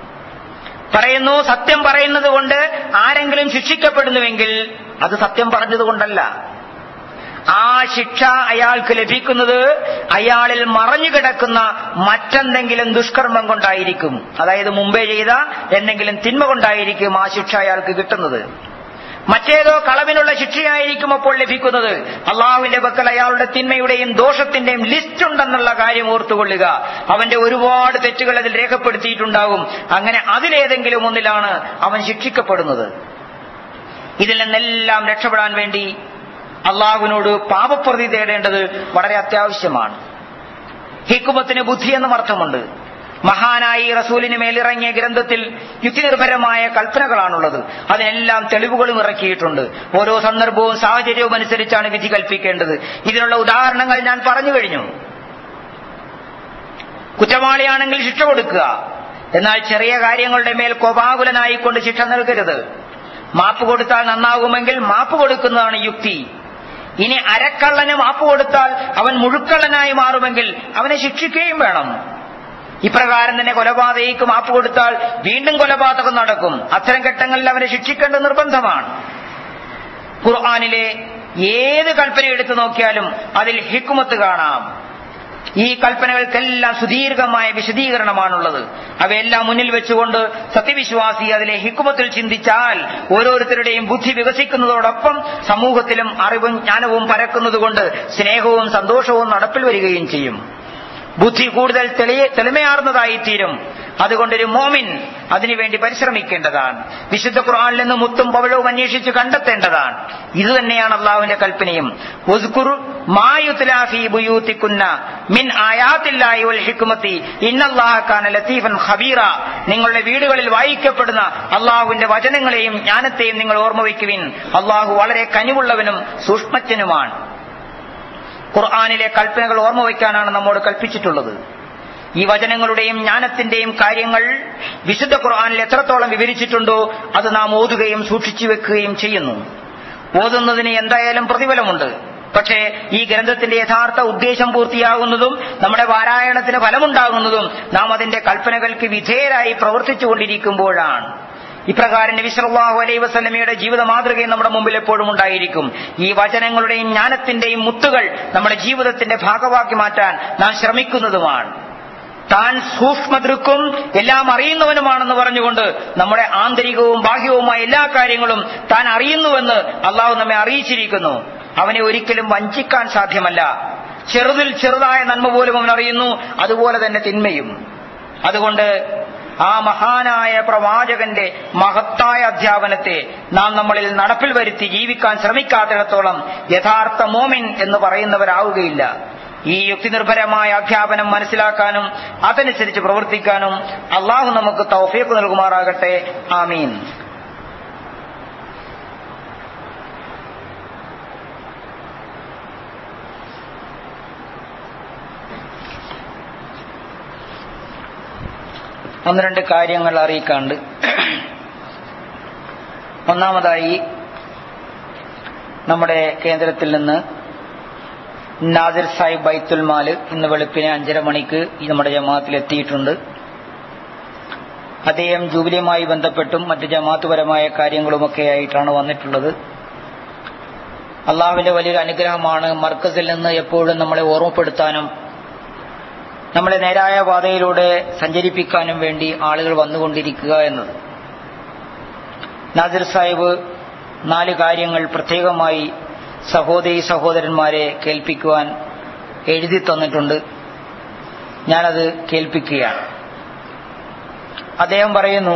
[SPEAKER 1] പറയുന്നു സത്യം പറയുന്നത് കൊണ്ട് ആരെങ്കിലും ശിക്ഷിക്കപ്പെടുന്നുവെങ്കിൽ അത് സത്യം പറഞ്ഞതുകൊണ്ടല്ല ആ ശിക്ഷ അയാൾക്ക് ലഭിക്കുന്നത് അയാളിൽ മറഞ്ഞു കിടക്കുന്ന മറ്റെന്തെങ്കിലും ദുഷ്കർമ്മം കൊണ്ടായിരിക്കും അതായത് മുമ്പേ ചെയ്ത എന്തെങ്കിലും തിന്മ കൊണ്ടായിരിക്കും ആ ശിക്ഷ അയാൾക്ക് കിട്ടുന്നത് മറ്റേതോ കളവിനുള്ള ശിക്ഷയായിരിക്കും അപ്പോൾ ലഭിക്കുന്നത് അള്ളാഹുവിന്റെ പക്കൽ അയാളുടെ തിന്മയുടെയും ദോഷത്തിന്റെയും ലിസ്റ്റ് ഉണ്ടെന്നുള്ള കാര്യം ഓർത്തുകൊള്ളുക അവന്റെ ഒരുപാട് തെറ്റുകൾ അതിൽ രേഖപ്പെടുത്തിയിട്ടുണ്ടാകും അങ്ങനെ അതിലേതെങ്കിലും ഒന്നിലാണ് അവൻ ശിക്ഷിക്കപ്പെടുന്നത് ഇതിൽ നിന്നെല്ലാം രക്ഷപ്പെടാൻ വേണ്ടി അള്ളാഹുവിനോട് പാപപ്രതി തേടേണ്ടത് വളരെ അത്യാവശ്യമാണ് ഹിക്കുമത്തിന് ബുദ്ധി എന്നും അർത്ഥമുണ്ട് മഹാനായി റസൂലിന് മേലിറങ്ങിയ ഗ്രന്ഥത്തിൽ യുക്തിനിർഭരമായ കൽപ്പനകളാണുള്ളത് അതിനെല്ലാം തെളിവുകളും ഇറക്കിയിട്ടുണ്ട് ഓരോ സന്ദർഭവും സാഹചര്യവും അനുസരിച്ചാണ് വിധി കൽപ്പിക്കേണ്ടത് ഇതിനുള്ള ഉദാഹരണങ്ങൾ ഞാൻ പറഞ്ഞു കഴിഞ്ഞു കുറ്റവാളിയാണെങ്കിൽ ശിക്ഷ കൊടുക്കുക എന്നാൽ ചെറിയ കാര്യങ്ങളുടെ മേൽ കോപാകുലനായിക്കൊണ്ട് ശിക്ഷ നൽകരുത് മാപ്പ് കൊടുത്താൽ നന്നാകുമെങ്കിൽ മാപ്പ് കൊടുക്കുന്നതാണ് യുക്തി ഇനി അരക്കള്ളന് മാപ്പ് കൊടുത്താൽ അവൻ മുഴുക്കള്ളനായി മാറുമെങ്കിൽ അവനെ ശിക്ഷിക്കുകയും വേണം ഇപ്രകാരം തന്നെ കൊലപാതകയ്ക്ക് മാപ്പ് കൊടുത്താൽ വീണ്ടും കൊലപാതകം നടക്കും അത്തരം ഘട്ടങ്ങളിൽ അവനെ ശിക്ഷിക്കേണ്ടത് നിർബന്ധമാണ് ഖുർആാനിലെ ഏത് കൽപ്പന എടുത്തു നോക്കിയാലും അതിൽ ഹിക്കുമത്ത് കാണാം ഈ കൽപ്പനകൾക്കെല്ലാം സുദീർഘമായ വിശദീകരണമാണുള്ളത് അവയെല്ലാം മുന്നിൽ വെച്ചുകൊണ്ട് സത്യവിശ്വാസി അതിലെ ഹിക്കുമത്തിൽ ചിന്തിച്ചാൽ ഓരോരുത്തരുടെയും ബുദ്ധി വികസിക്കുന്നതോടൊപ്പം സമൂഹത്തിലും അറിവും ജ്ഞാനവും പരക്കുന്നതുകൊണ്ട് സ്നേഹവും സന്തോഷവും നടപ്പിൽ വരികയും ചെയ്യും ബുദ്ധി കൂടുതൽ തെളിയ തെളിമയാർന്നതായിത്തീരും അതുകൊണ്ടൊരു മോമിൻ അതിനുവേണ്ടി പരിശ്രമിക്കേണ്ടതാണ് വിശുദ്ധ ഖുർആനിൽ നിന്ന് മുത്തും പവഴവും അന്വേഷിച്ച് കണ്ടെത്തേണ്ടതാണ് ഇത് തന്നെയാണ് അള്ളാഹുവിന്റെ കൽപ്പനയും ബുയൂത്തിക്കുന്ന മിൻ ആയാത്തില്ലായി വൽ ഹിക്കുമത്തി ഇന്നല്ലാഹക്കാന ലത്തീഫൻ ഖബീറ നിങ്ങളുടെ വീടുകളിൽ വായിക്കപ്പെടുന്ന അള്ളാഹുവിന്റെ വചനങ്ങളെയും ജ്ഞാനത്തെയും നിങ്ങൾ ഓർമ്മ വയ്ക്കുവിൻ അള്ളാഹു വളരെ കനിവുള്ളവനും സൂക്ഷ്മജ്ഞനുമാണ് ഖുർആാനിലെ കൽപ്പനകൾ ഓർമ്മ വയ്ക്കാനാണ് നമ്മോട് കൽപ്പിച്ചിട്ടുള്ളത് ഈ വചനങ്ങളുടെയും ജ്ഞാനത്തിന്റെയും കാര്യങ്ങൾ വിശുദ്ധ ഖുർആാനിൽ എത്രത്തോളം വിവരിച്ചിട്ടുണ്ടോ അത് നാം ഓതുകയും സൂക്ഷിച്ചു വെക്കുകയും ചെയ്യുന്നു ഓതുന്നതിന് എന്തായാലും പ്രതിഫലമുണ്ട് പക്ഷേ ഈ ഗ്രന്ഥത്തിന്റെ യഥാർത്ഥ ഉദ്ദേശം പൂർത്തിയാകുന്നതും നമ്മുടെ പാരായണത്തിന് ഫലമുണ്ടാകുന്നതും നാം അതിന്റെ കൽപ്പനകൾക്ക് വിധേയരായി പ്രവർത്തിച്ചുകൊണ്ടിരിക്കുമ്പോഴാണ് ഇപ്രകാരം നബി സല്ലല്ലാഹു അലൈഹി വസല്ലമയുടെ ജീവിത മാതൃകയും നമ്മുടെ മുമ്പിൽ എപ്പോഴും ഉണ്ടായിരിക്കും ഈ വചനങ്ങളുടെയും ജ്ഞാനത്തിന്റെയും മുത്തുകൾ നമ്മുടെ ജീവിതത്തിന്റെ ഭാഗമാക്കി മാറ്റാൻ നാം ശ്രമിക്കുന്നതുമാണ് താൻ സൂക്ഷ്മദൃക്കും എല്ലാം അറിയുന്നവനുമാണെന്ന് പറഞ്ഞുകൊണ്ട് നമ്മുടെ ആന്തരികവും ബാഹ്യവുമായ എല്ലാ കാര്യങ്ങളും താൻ അറിയുന്നുവെന്ന് അള്ളാഹു നമ്മെ അറിയിച്ചിരിക്കുന്നു അവനെ ഒരിക്കലും വഞ്ചിക്കാൻ സാധ്യമല്ല ചെറുതിൽ ചെറുതായ നന്മ പോലും അവൻ അറിയുന്നു അതുപോലെ തന്നെ തിന്മയും അതുകൊണ്ട് ആ മഹാനായ പ്രവാചകന്റെ മഹത്തായ അധ്യാപനത്തെ നാം നമ്മളിൽ നടപ്പിൽ വരുത്തി ജീവിക്കാൻ ശ്രമിക്കാത്തിടത്തോളം യഥാർത്ഥ മോമിൻ എന്ന് പറയുന്നവരാവുകയില്ല ഈ യുക്തിനിർഭരമായ അധ്യാപനം മനസ്സിലാക്കാനും അതനുസരിച്ച് പ്രവർത്തിക്കാനും അള്ളാഹു നമുക്ക് തൗഫീഖ് നൽകുമാറാകട്ടെ ആമീൻ ഒന്ന് രണ്ട് കാര്യങ്ങൾ അറിയിക്കാണ്ട് ഒന്നാമതായി നമ്മുടെ കേന്ദ്രത്തിൽ നിന്ന് നാദിർ സാഹിബ് ബൈത്തുൽ മാല് ഇന്ന് വെളുപ്പിന് അഞ്ചര മണിക്ക് നമ്മുടെ ജമാഅത്തിൽ എത്തിയിട്ടുണ്ട് അദ്ദേഹം ജൂബിലിയുമായി ബന്ധപ്പെട്ടും മറ്റ് ജമാഅത്തുപരമായ കാര്യങ്ങളുമൊക്കെ ആയിട്ടാണ് വന്നിട്ടുള്ളത് അള്ളാഹുവിന്റെ വലിയൊരു അനുഗ്രഹമാണ് മർക്കസിൽ നിന്ന് എപ്പോഴും നമ്മളെ ഓർമ്മപ്പെടുത്താനും നമ്മളെ നേരായ പാതയിലൂടെ സഞ്ചരിപ്പിക്കാനും വേണ്ടി ആളുകൾ വന്നുകൊണ്ടിരിക്കുക എന്നത് നാദിർ സാഹിബ് നാല് കാര്യങ്ങൾ പ്രത്യേകമായി സഹോദരി സഹോദരന്മാരെ കേൾപ്പിക്കുവാൻ എഴുതി തന്നിട്ടുണ്ട് ഞാനത് കേൾപ്പിക്കുകയാണ് അദ്ദേഹം പറയുന്നു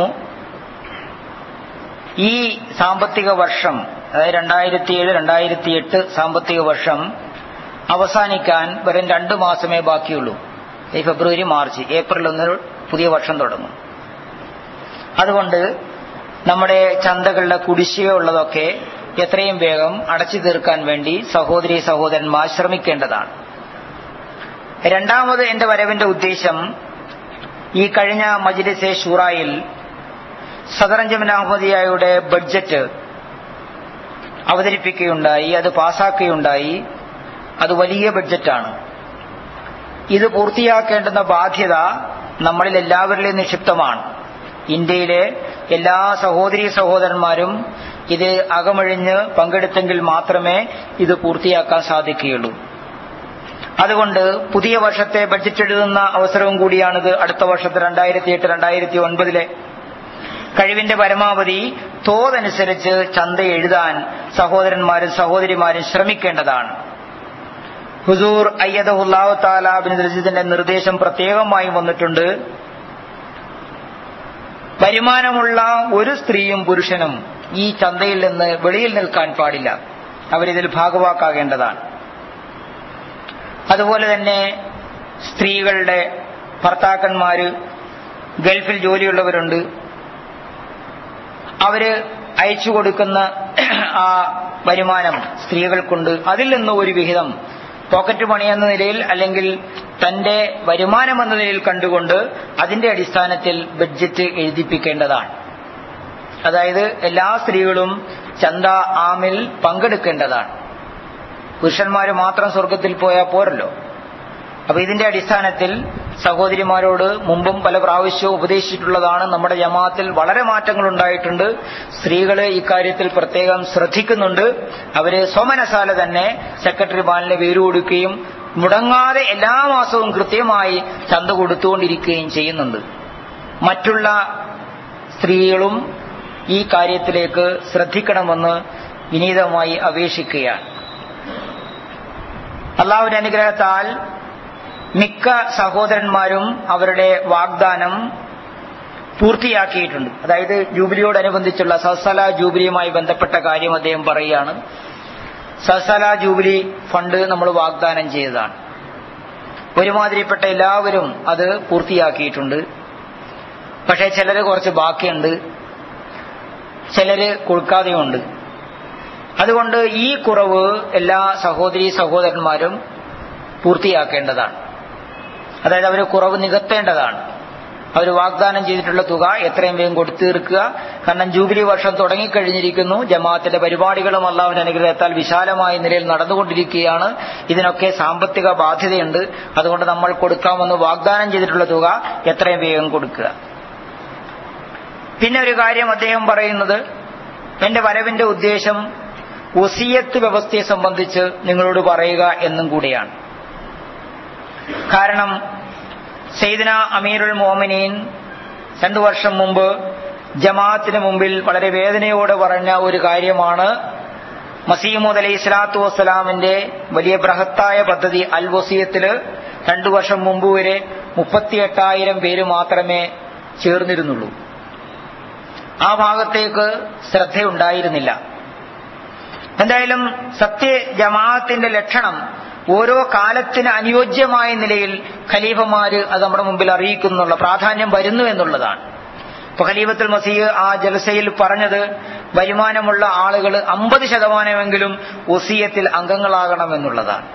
[SPEAKER 1] ഈ സാമ്പത്തിക വർഷം അതായത് രണ്ടായിരത്തി ഏഴ് രണ്ടായിരത്തി എട്ട് സാമ്പത്തിക വർഷം അവസാനിക്കാൻ വെറും രണ്ടു മാസമേ ബാക്കിയുള്ളൂ ഈ ഫെബ്രുവരി മാർച്ച് ഏപ്രിൽ ഒന്ന് പുതിയ വർഷം തുടങ്ങും അതുകൊണ്ട് നമ്മുടെ ചന്തകളുടെ കുടിശ്ശിക ഉള്ളതൊക്കെ എത്രയും വേഗം അടച്ചു തീർക്കാൻ വേണ്ടി സഹോദരി സഹോദരന്മാർ ശ്രമിക്കേണ്ടതാണ് രണ്ടാമത് എന്റെ വരവിന്റെ ഉദ്ദേശം ഈ കഴിഞ്ഞ മജ്ലിസെ ഷൂറായിൽ സദറഞ്ജമൻ അഹമ്മദിയായുടെ ബഡ്ജറ്റ് അവതരിപ്പിക്കുകയുണ്ടായി അത് പാസാക്കുകയുണ്ടായി അത് വലിയ ബഡ്ജറ്റാണ് ഇത് പൂർത്തിയാക്കേണ്ടുന്ന ബാധ്യത നമ്മളിൽ എല്ലാവരിലും നിക്ഷിപ്തമാണ് ഇന്ത്യയിലെ എല്ലാ സഹോദരി സഹോദരന്മാരും ഇത് അകമഴിഞ്ഞ് പങ്കെടുത്തെങ്കിൽ മാത്രമേ ഇത് പൂർത്തിയാക്കാൻ സാധിക്കുകയുള്ളൂ അതുകൊണ്ട് പുതിയ വർഷത്തെ ബഡ്ജറ്റ് എഴുതുന്ന അവസരവും കൂടിയാണിത് അടുത്ത വർഷത്തെ രണ്ടായിരത്തി എട്ട് രണ്ടായിരത്തി ഒൻപതിലെ കഴിവിന്റെ പരമാവധി തോതനുസരിച്ച് ചന്ത എഴുതാൻ സഹോദരന്മാരും സഹോദരിമാരും ശ്രമിക്കേണ്ടതാണ് ഹുസൂർ അയ്യദുല്ലാഹു താലാബിൻ റസീദിന്റെ നിർദ്ദേശം പ്രത്യേകമായി വന്നിട്ടുണ്ട് വരുമാനമുള്ള ഒരു സ്ത്രീയും പുരുഷനും ഈ ചന്തയിൽ നിന്ന് വെളിയിൽ നിൽക്കാൻ പാടില്ല അവരിതിൽ ഭാഗവാക്കാകേണ്ടതാണ് അതുപോലെ തന്നെ സ്ത്രീകളുടെ ഭർത്താക്കന്മാര് ഗൾഫിൽ ജോലിയുള്ളവരുണ്ട് അവര് അയച്ചു കൊടുക്കുന്ന ആ വരുമാനം സ്ത്രീകൾക്കുണ്ട് അതിൽ നിന്ന് ഒരു വിഹിതം പോക്കറ്റ് മണി എന്ന നിലയിൽ അല്ലെങ്കിൽ തന്റെ വരുമാനം എന്ന നിലയിൽ കണ്ടുകൊണ്ട് അതിന്റെ അടിസ്ഥാനത്തിൽ ബഡ്ജറ്റ് എഴുതിപ്പിക്കേണ്ടതാണ് അതായത് എല്ലാ സ്ത്രീകളും ചന്ത ആമിൽ പങ്കെടുക്കേണ്ടതാണ് പുരുഷന്മാര് മാത്രം സ്വർഗത്തിൽ പോയാൽ പോരല്ലോ അപ്പൊ ഇതിന്റെ അടിസ്ഥാനത്തിൽ സഹോദരിമാരോട് മുമ്പും പല പ്രാവശ്യവും ഉപദേശിച്ചിട്ടുള്ളതാണ് നമ്മുടെ ജമാഅത്തിൽ വളരെ മാറ്റങ്ങൾ ഉണ്ടായിട്ടുണ്ട് സ്ത്രീകള് ഇക്കാര്യത്തിൽ പ്രത്യേകം ശ്രദ്ധിക്കുന്നുണ്ട് അവര് സ്വമനസാല തന്നെ സെക്രട്ടറി ബാലിന് പേര് കൊടുക്കുകയും മുടങ്ങാതെ എല്ലാ മാസവും കൃത്യമായി ചന്ത കൊടുത്തുകൊണ്ടിരിക്കുകയും ചെയ്യുന്നുണ്ട് മറ്റുള്ള സ്ത്രീകളും ഈ കാര്യത്തിലേക്ക് ശ്രദ്ധിക്കണമെന്ന് വിനീതമായി അപേക്ഷിക്കുകയാണ് അള്ളാഹുവിന്റെ അനുഗ്രഹത്താൽ മിക്ക സഹോദരന്മാരും അവരുടെ വാഗ്ദാനം പൂർത്തിയാക്കിയിട്ടുണ്ട് അതായത് ജൂബിലിയോടനുബന്ധിച്ചുള്ള സസല ജൂബിലിയുമായി ബന്ധപ്പെട്ട കാര്യം അദ്ദേഹം പറയുകയാണ് സസല ജൂബിലി ഫണ്ട് നമ്മൾ വാഗ്ദാനം ചെയ്തതാണ് ഒരുമാതിരിപ്പെട്ട എല്ലാവരും അത് പൂർത്തിയാക്കിയിട്ടുണ്ട് പക്ഷേ ചിലര് കുറച്ച് ബാക്കിയുണ്ട് ചിലര് കൊടുക്കാതെയുണ്ട് അതുകൊണ്ട് ഈ കുറവ് എല്ലാ സഹോദരി സഹോദരന്മാരും പൂർത്തിയാക്കേണ്ടതാണ് അതായത് അവർ കുറവ് നികത്തേണ്ടതാണ് അവർ വാഗ്ദാനം ചെയ്തിട്ടുള്ള തുക എത്രയും വേഗം കൊടുത്തു തീർക്കുക കാരണം ജൂബിലി വർഷം തുടങ്ങിക്കഴിഞ്ഞിരിക്കുന്നു ജമാഅത്തിന്റെ പരിപാടികളും അള്ളാഹുവിന്റെ അനുഗ്രഹത്താൽ വിശാലമായ നിലയിൽ നടന്നുകൊണ്ടിരിക്കുകയാണ് ഇതിനൊക്കെ സാമ്പത്തിക ബാധ്യതയുണ്ട് അതുകൊണ്ട് നമ്മൾ കൊടുക്കാമെന്ന് വാഗ്ദാനം ചെയ്തിട്ടുള്ള തുക എത്രയും വേഗം കൊടുക്കുക പിന്നെ ഒരു കാര്യം അദ്ദേഹം പറയുന്നത് എന്റെ വരവിന്റെ ഉദ്ദേശം ഒസിയത്ത് വ്യവസ്ഥയെ സംബന്ധിച്ച് നിങ്ങളോട് പറയുക എന്നും കൂടിയാണ് കാരണം സെയ്ദന അമീറുൽ മോമിനീൻ രണ്ടു വർഷം മുമ്പ് ജമാഅത്തിന് മുമ്പിൽ വളരെ വേദനയോടെ പറഞ്ഞ ഒരു കാര്യമാണ് മസീമൂദ് അലൈഹി സ്വലാത്തു വസ്സലാമിന്റെ വലിയ ബൃഹത്തായ പദ്ധതി അൽ വസീയത്തില് രണ്ടു വർഷം മുമ്പ് വരെ മുപ്പത്തിയെട്ടായിരം പേര് മാത്രമേ ചേർന്നിരുന്നുള്ളൂ ആ ഭാഗത്തേക്ക് ശ്രദ്ധയുണ്ടായിരുന്നില്ല എന്തായാലും സത്യ ജമാഅത്തിന്റെ ലക്ഷണം ഓരോ കാലത്തിന് അനുയോജ്യമായ നിലയിൽ ഖലീഫമാര് അത് നമ്മുടെ മുമ്പിൽ അറിയിക്കുന്നുള്ള പ്രാധാന്യം വരുന്നു എന്നുള്ളതാണ് ഇപ്പൊ ഖലീഫത്തുൽ മസീഹ് ആ ജലസയിൽ പറഞ്ഞത് വരുമാനമുള്ള ആളുകൾ അമ്പത് ശതമാനമെങ്കിലും ഒസിയത്തിൽ അംഗങ്ങളാകണം എന്നുള്ളതാണ്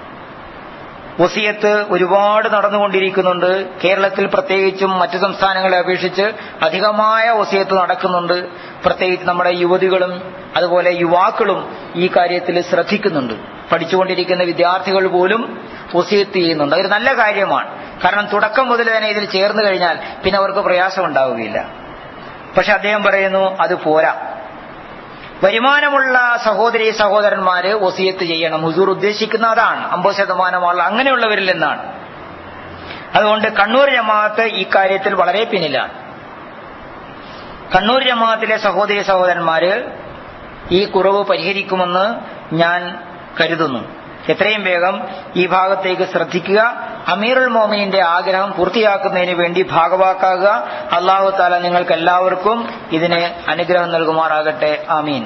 [SPEAKER 1] ഒസിയത്ത് ഒരുപാട് നടന്നുകൊണ്ടിരിക്കുന്നുണ്ട് കേരളത്തിൽ പ്രത്യേകിച്ചും മറ്റു സംസ്ഥാനങ്ങളെ അപേക്ഷിച്ച് അധികമായ ഒസിയത്ത് നടക്കുന്നുണ്ട് പ്രത്യേകിച്ച് നമ്മുടെ യുവതികളും അതുപോലെ യുവാക്കളും ഈ കാര്യത്തിൽ ശ്രദ്ധിക്കുന്നുണ്ട് പഠിച്ചുകൊണ്ടിരിക്കുന്ന വിദ്യാർത്ഥികൾ പോലും ഒസിയത്ത് ചെയ്യുന്നുണ്ട് അതൊരു നല്ല കാര്യമാണ് കാരണം തുടക്കം മുതൽ തന്നെ ഇതിൽ ചേർന്ന് കഴിഞ്ഞാൽ പിന്നെ അവർക്ക് പ്രയാസം ഉണ്ടാവുകയില്ല പക്ഷെ അദ്ദേഹം പറയുന്നു അത് പോരാ വരുമാനമുള്ള സഹോദരി സഹോദരന്മാര് ഒസിയത്ത് ചെയ്യണം ഹുസൂർ ഉദ്ദേശിക്കുന്ന അതാണ് അമ്പത് ശതമാനം ആൾ അങ്ങനെയുള്ളവരിൽ നിന്നാണ് അതുകൊണ്ട് കണ്ണൂർ ജമാഅത്ത് ഈ കാര്യത്തിൽ വളരെ പിന്നിലാണ് കണ്ണൂർ ജമാഅത്തിലെ സഹോദരി സഹോദരന്മാര് ഈ കുറവ് പരിഹരിക്കുമെന്ന് ഞാൻ കരുതുന്നു എത്രയും വേഗം ഈ ഭാഗത്തേക്ക് ശ്രദ്ധിക്കുക അമീറുൽ മോമിനിന്റെ ആഗ്രഹം പൂർത്തിയാക്കുന്നതിന് വേണ്ടി ഭാഗവാക്കാകുക അള്ളാഹു താല നിങ്ങൾക്ക് എല്ലാവർക്കും ഇതിന് അനുഗ്രഹം നൽകുമാറാകട്ടെ ആമീൻ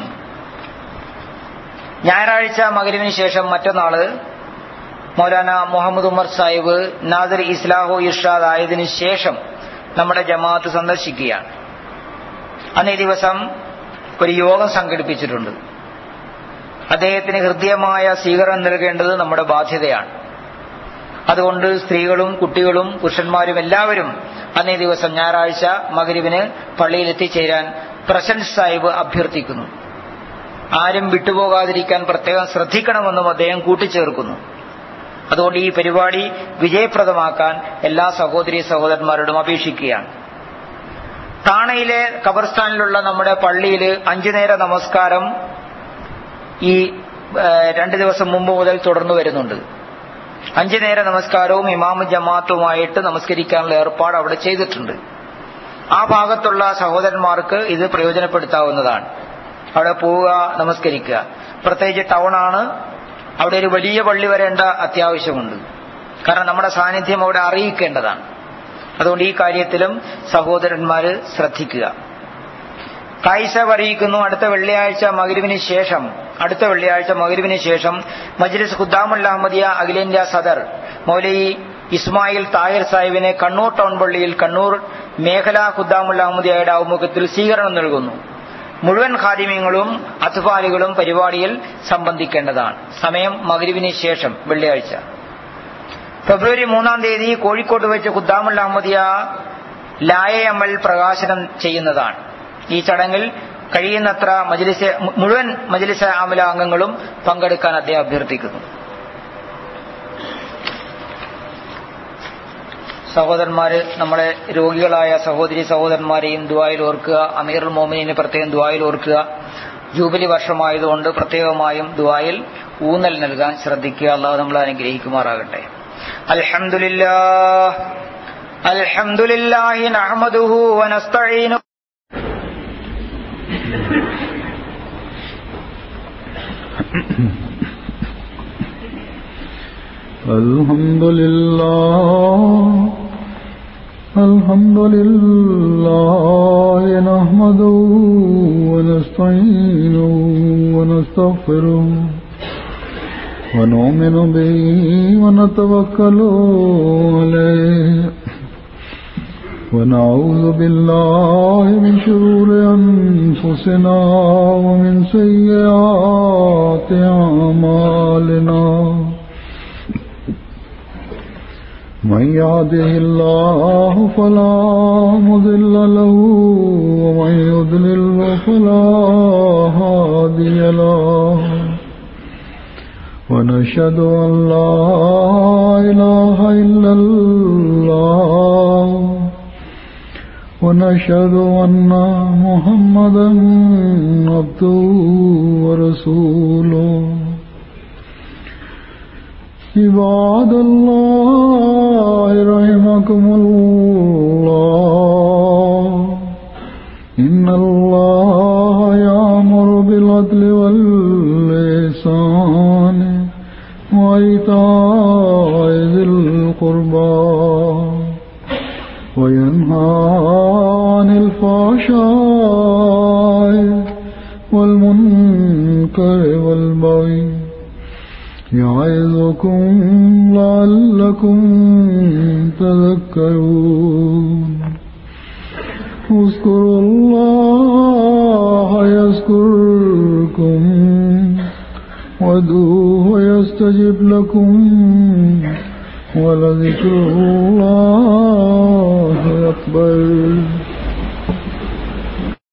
[SPEAKER 1] ഞായറാഴ്ച മകരുവിന് ശേഷം മറ്റന്നാള് മൗലാന മുഹമ്മദ് ഉമർ സാഹിബ് നാദർ ഇസ്ലാഹു ഇർഷാദ് ആയതിനു ശേഷം നമ്മുടെ ജമാഅത്ത് സന്ദർശിക്കുകയാണ് അന്നേ ദിവസം ഒരു യോഗം സംഘടിപ്പിച്ചിട്ടുണ്ട് അദ്ദേഹത്തിന് ഹൃദ്യമായ സ്വീകരണം നൽകേണ്ടത് നമ്മുടെ ബാധ്യതയാണ് അതുകൊണ്ട് സ്ത്രീകളും കുട്ടികളും പുരുഷന്മാരും എല്ലാവരും അന്നേ ദിവസം ഞായറാഴ്ച മകരിവിന് പള്ളിയിൽ എത്തിച്ചേരാൻ പ്രശൻസ് സാഹിബ് അഭ്യർത്ഥിക്കുന്നു ആരും വിട്ടുപോകാതിരിക്കാൻ പ്രത്യേകം ശ്രദ്ധിക്കണമെന്നും അദ്ദേഹം കൂട്ടിച്ചേർക്കുന്നു അതുകൊണ്ട് ഈ പരിപാടി വിജയപ്രദമാക്കാൻ എല്ലാ സഹോദരി സഹോദരന്മാരോടും അപേക്ഷിക്കുകയാണ് താണയിലെ ഖബർസ്ഥാനിലുള്ള നമ്മുടെ പള്ളിയിൽ അഞ്ചു നേര നമസ്കാരം ഈ രണ്ടു ദിവസം മുമ്പ് മുതൽ തുടർന്നു വരുന്നുണ്ട് അഞ്ചു നേര നമസ്കാരവും ഇമാമ ജമാഅത്തുമായിട്ട് നമസ്കരിക്കാനുള്ള ഏർപ്പാട് അവിടെ ചെയ്തിട്ടുണ്ട് ആ ഭാഗത്തുള്ള സഹോദരന്മാർക്ക് ഇത് പ്രയോജനപ്പെടുത്താവുന്നതാണ് അവിടെ പോവുക നമസ്കരിക്കുക പ്രത്യേകിച്ച് ടൗണാണ് അവിടെ ഒരു വലിയ പള്ളി വരേണ്ട അത്യാവശ്യമുണ്ട് കാരണം നമ്മുടെ സാന്നിധ്യം അവിടെ അറിയിക്കേണ്ടതാണ് അതുകൊണ്ട് ഈ കാര്യത്തിലും സഹോദരന്മാര് ശ്രദ്ധിക്കുക കായിസ അറിയിക്കുന്നു അടുത്ത വെള്ളിയാഴ്ച മകരുവിന് ശേഷം അടുത്ത വെള്ളിയാഴ്ച മകരുവിന് ശേഷം മജ്ലിസ് ഖുദ്ദാമുൽ അഹമ്മദിയ അഖിലേന്ത്യാ സദർ മൗലൈ ഇസ്മായിൽ താഹിർ സാഹിബിനെ കണ്ണൂർ ടൗൺ പള്ളിയിൽ കണ്ണൂർ മേഖലാ ഖുദ്ദാമുൽ അഹമ്മദിയയുടെ ആവുമുഖത്തിൽ സ്വീകരണം നൽകുന്നു മുഴുവൻ ഖാദിമ്യങ്ങളും അത്ഫാലികളും പരിപാടിയിൽ സംബന്ധിക്കേണ്ടതാണ് സമയം മകരുവിന് ശേഷം വെള്ളിയാഴ്ച ഫെബ്രുവരി മൂന്നാം തീയതി കോഴിക്കോട്ട് വെച്ച് ഖുദ്ദാമുൽ അഹമ്മദിയ ലായ അമൽ പ്രകാശനം ചെയ്യുന്നതാണ് ഈ ചടങ്ങിൽ കഴിയുന്നത്ര മജ്ലിസ് മുഴുവൻ മജ്ലിസ് അമല അംഗങ്ങളും പങ്കെടുക്കാൻ അദ്ദേഹം അഭ്യർത്ഥിക്കുന്നു സഹോദരന്മാര് നമ്മളെ രോഗികളായ സഹോദരി സഹോദരന്മാരെയും ദുബായിൽ ഓർക്കുക അമീറുൽ മോമിനെ പ്രത്യേകം ദുബായിൽ ഓർക്കുക ജൂബിലി വർഷമായതുകൊണ്ട് പ്രത്യേകമായും ദുബായിൽ ഊന്നൽ നൽകാൻ ശ്രദ്ധിക്കുക അള്ളാഹു നമ്മളെ അനുഗ്രഹിക്കുമാറാകട്ടെ അൽഹംദുലില്ലാ അൽഹംദുലില്ലാഹി നഹ്മദുഹു വനസ്തഈനു
[SPEAKER 2] الحمد لله الحمد لله نحمده ونستعينه ونستغفره ونؤمن به ونتوكل عليه ونعوذ بالله من شرور أنفسنا ومن سيئات أعمالنا من يهده الله فلا مضل له ومن يضلل فلا هادي له ونشهد أن لا إله إلا الله ونشهد أن محمدا عبده ورسوله عباد الله رحمكم الله إن الله يأمر بالعدل واللسان وإيتاء ذي القربى وينهى عن الفحشاء والمنكر والبغي يعظكم لعلكم تذكرون اذكروا الله يذكركم وادعوه يستجب لكم ولذكر الله أكبر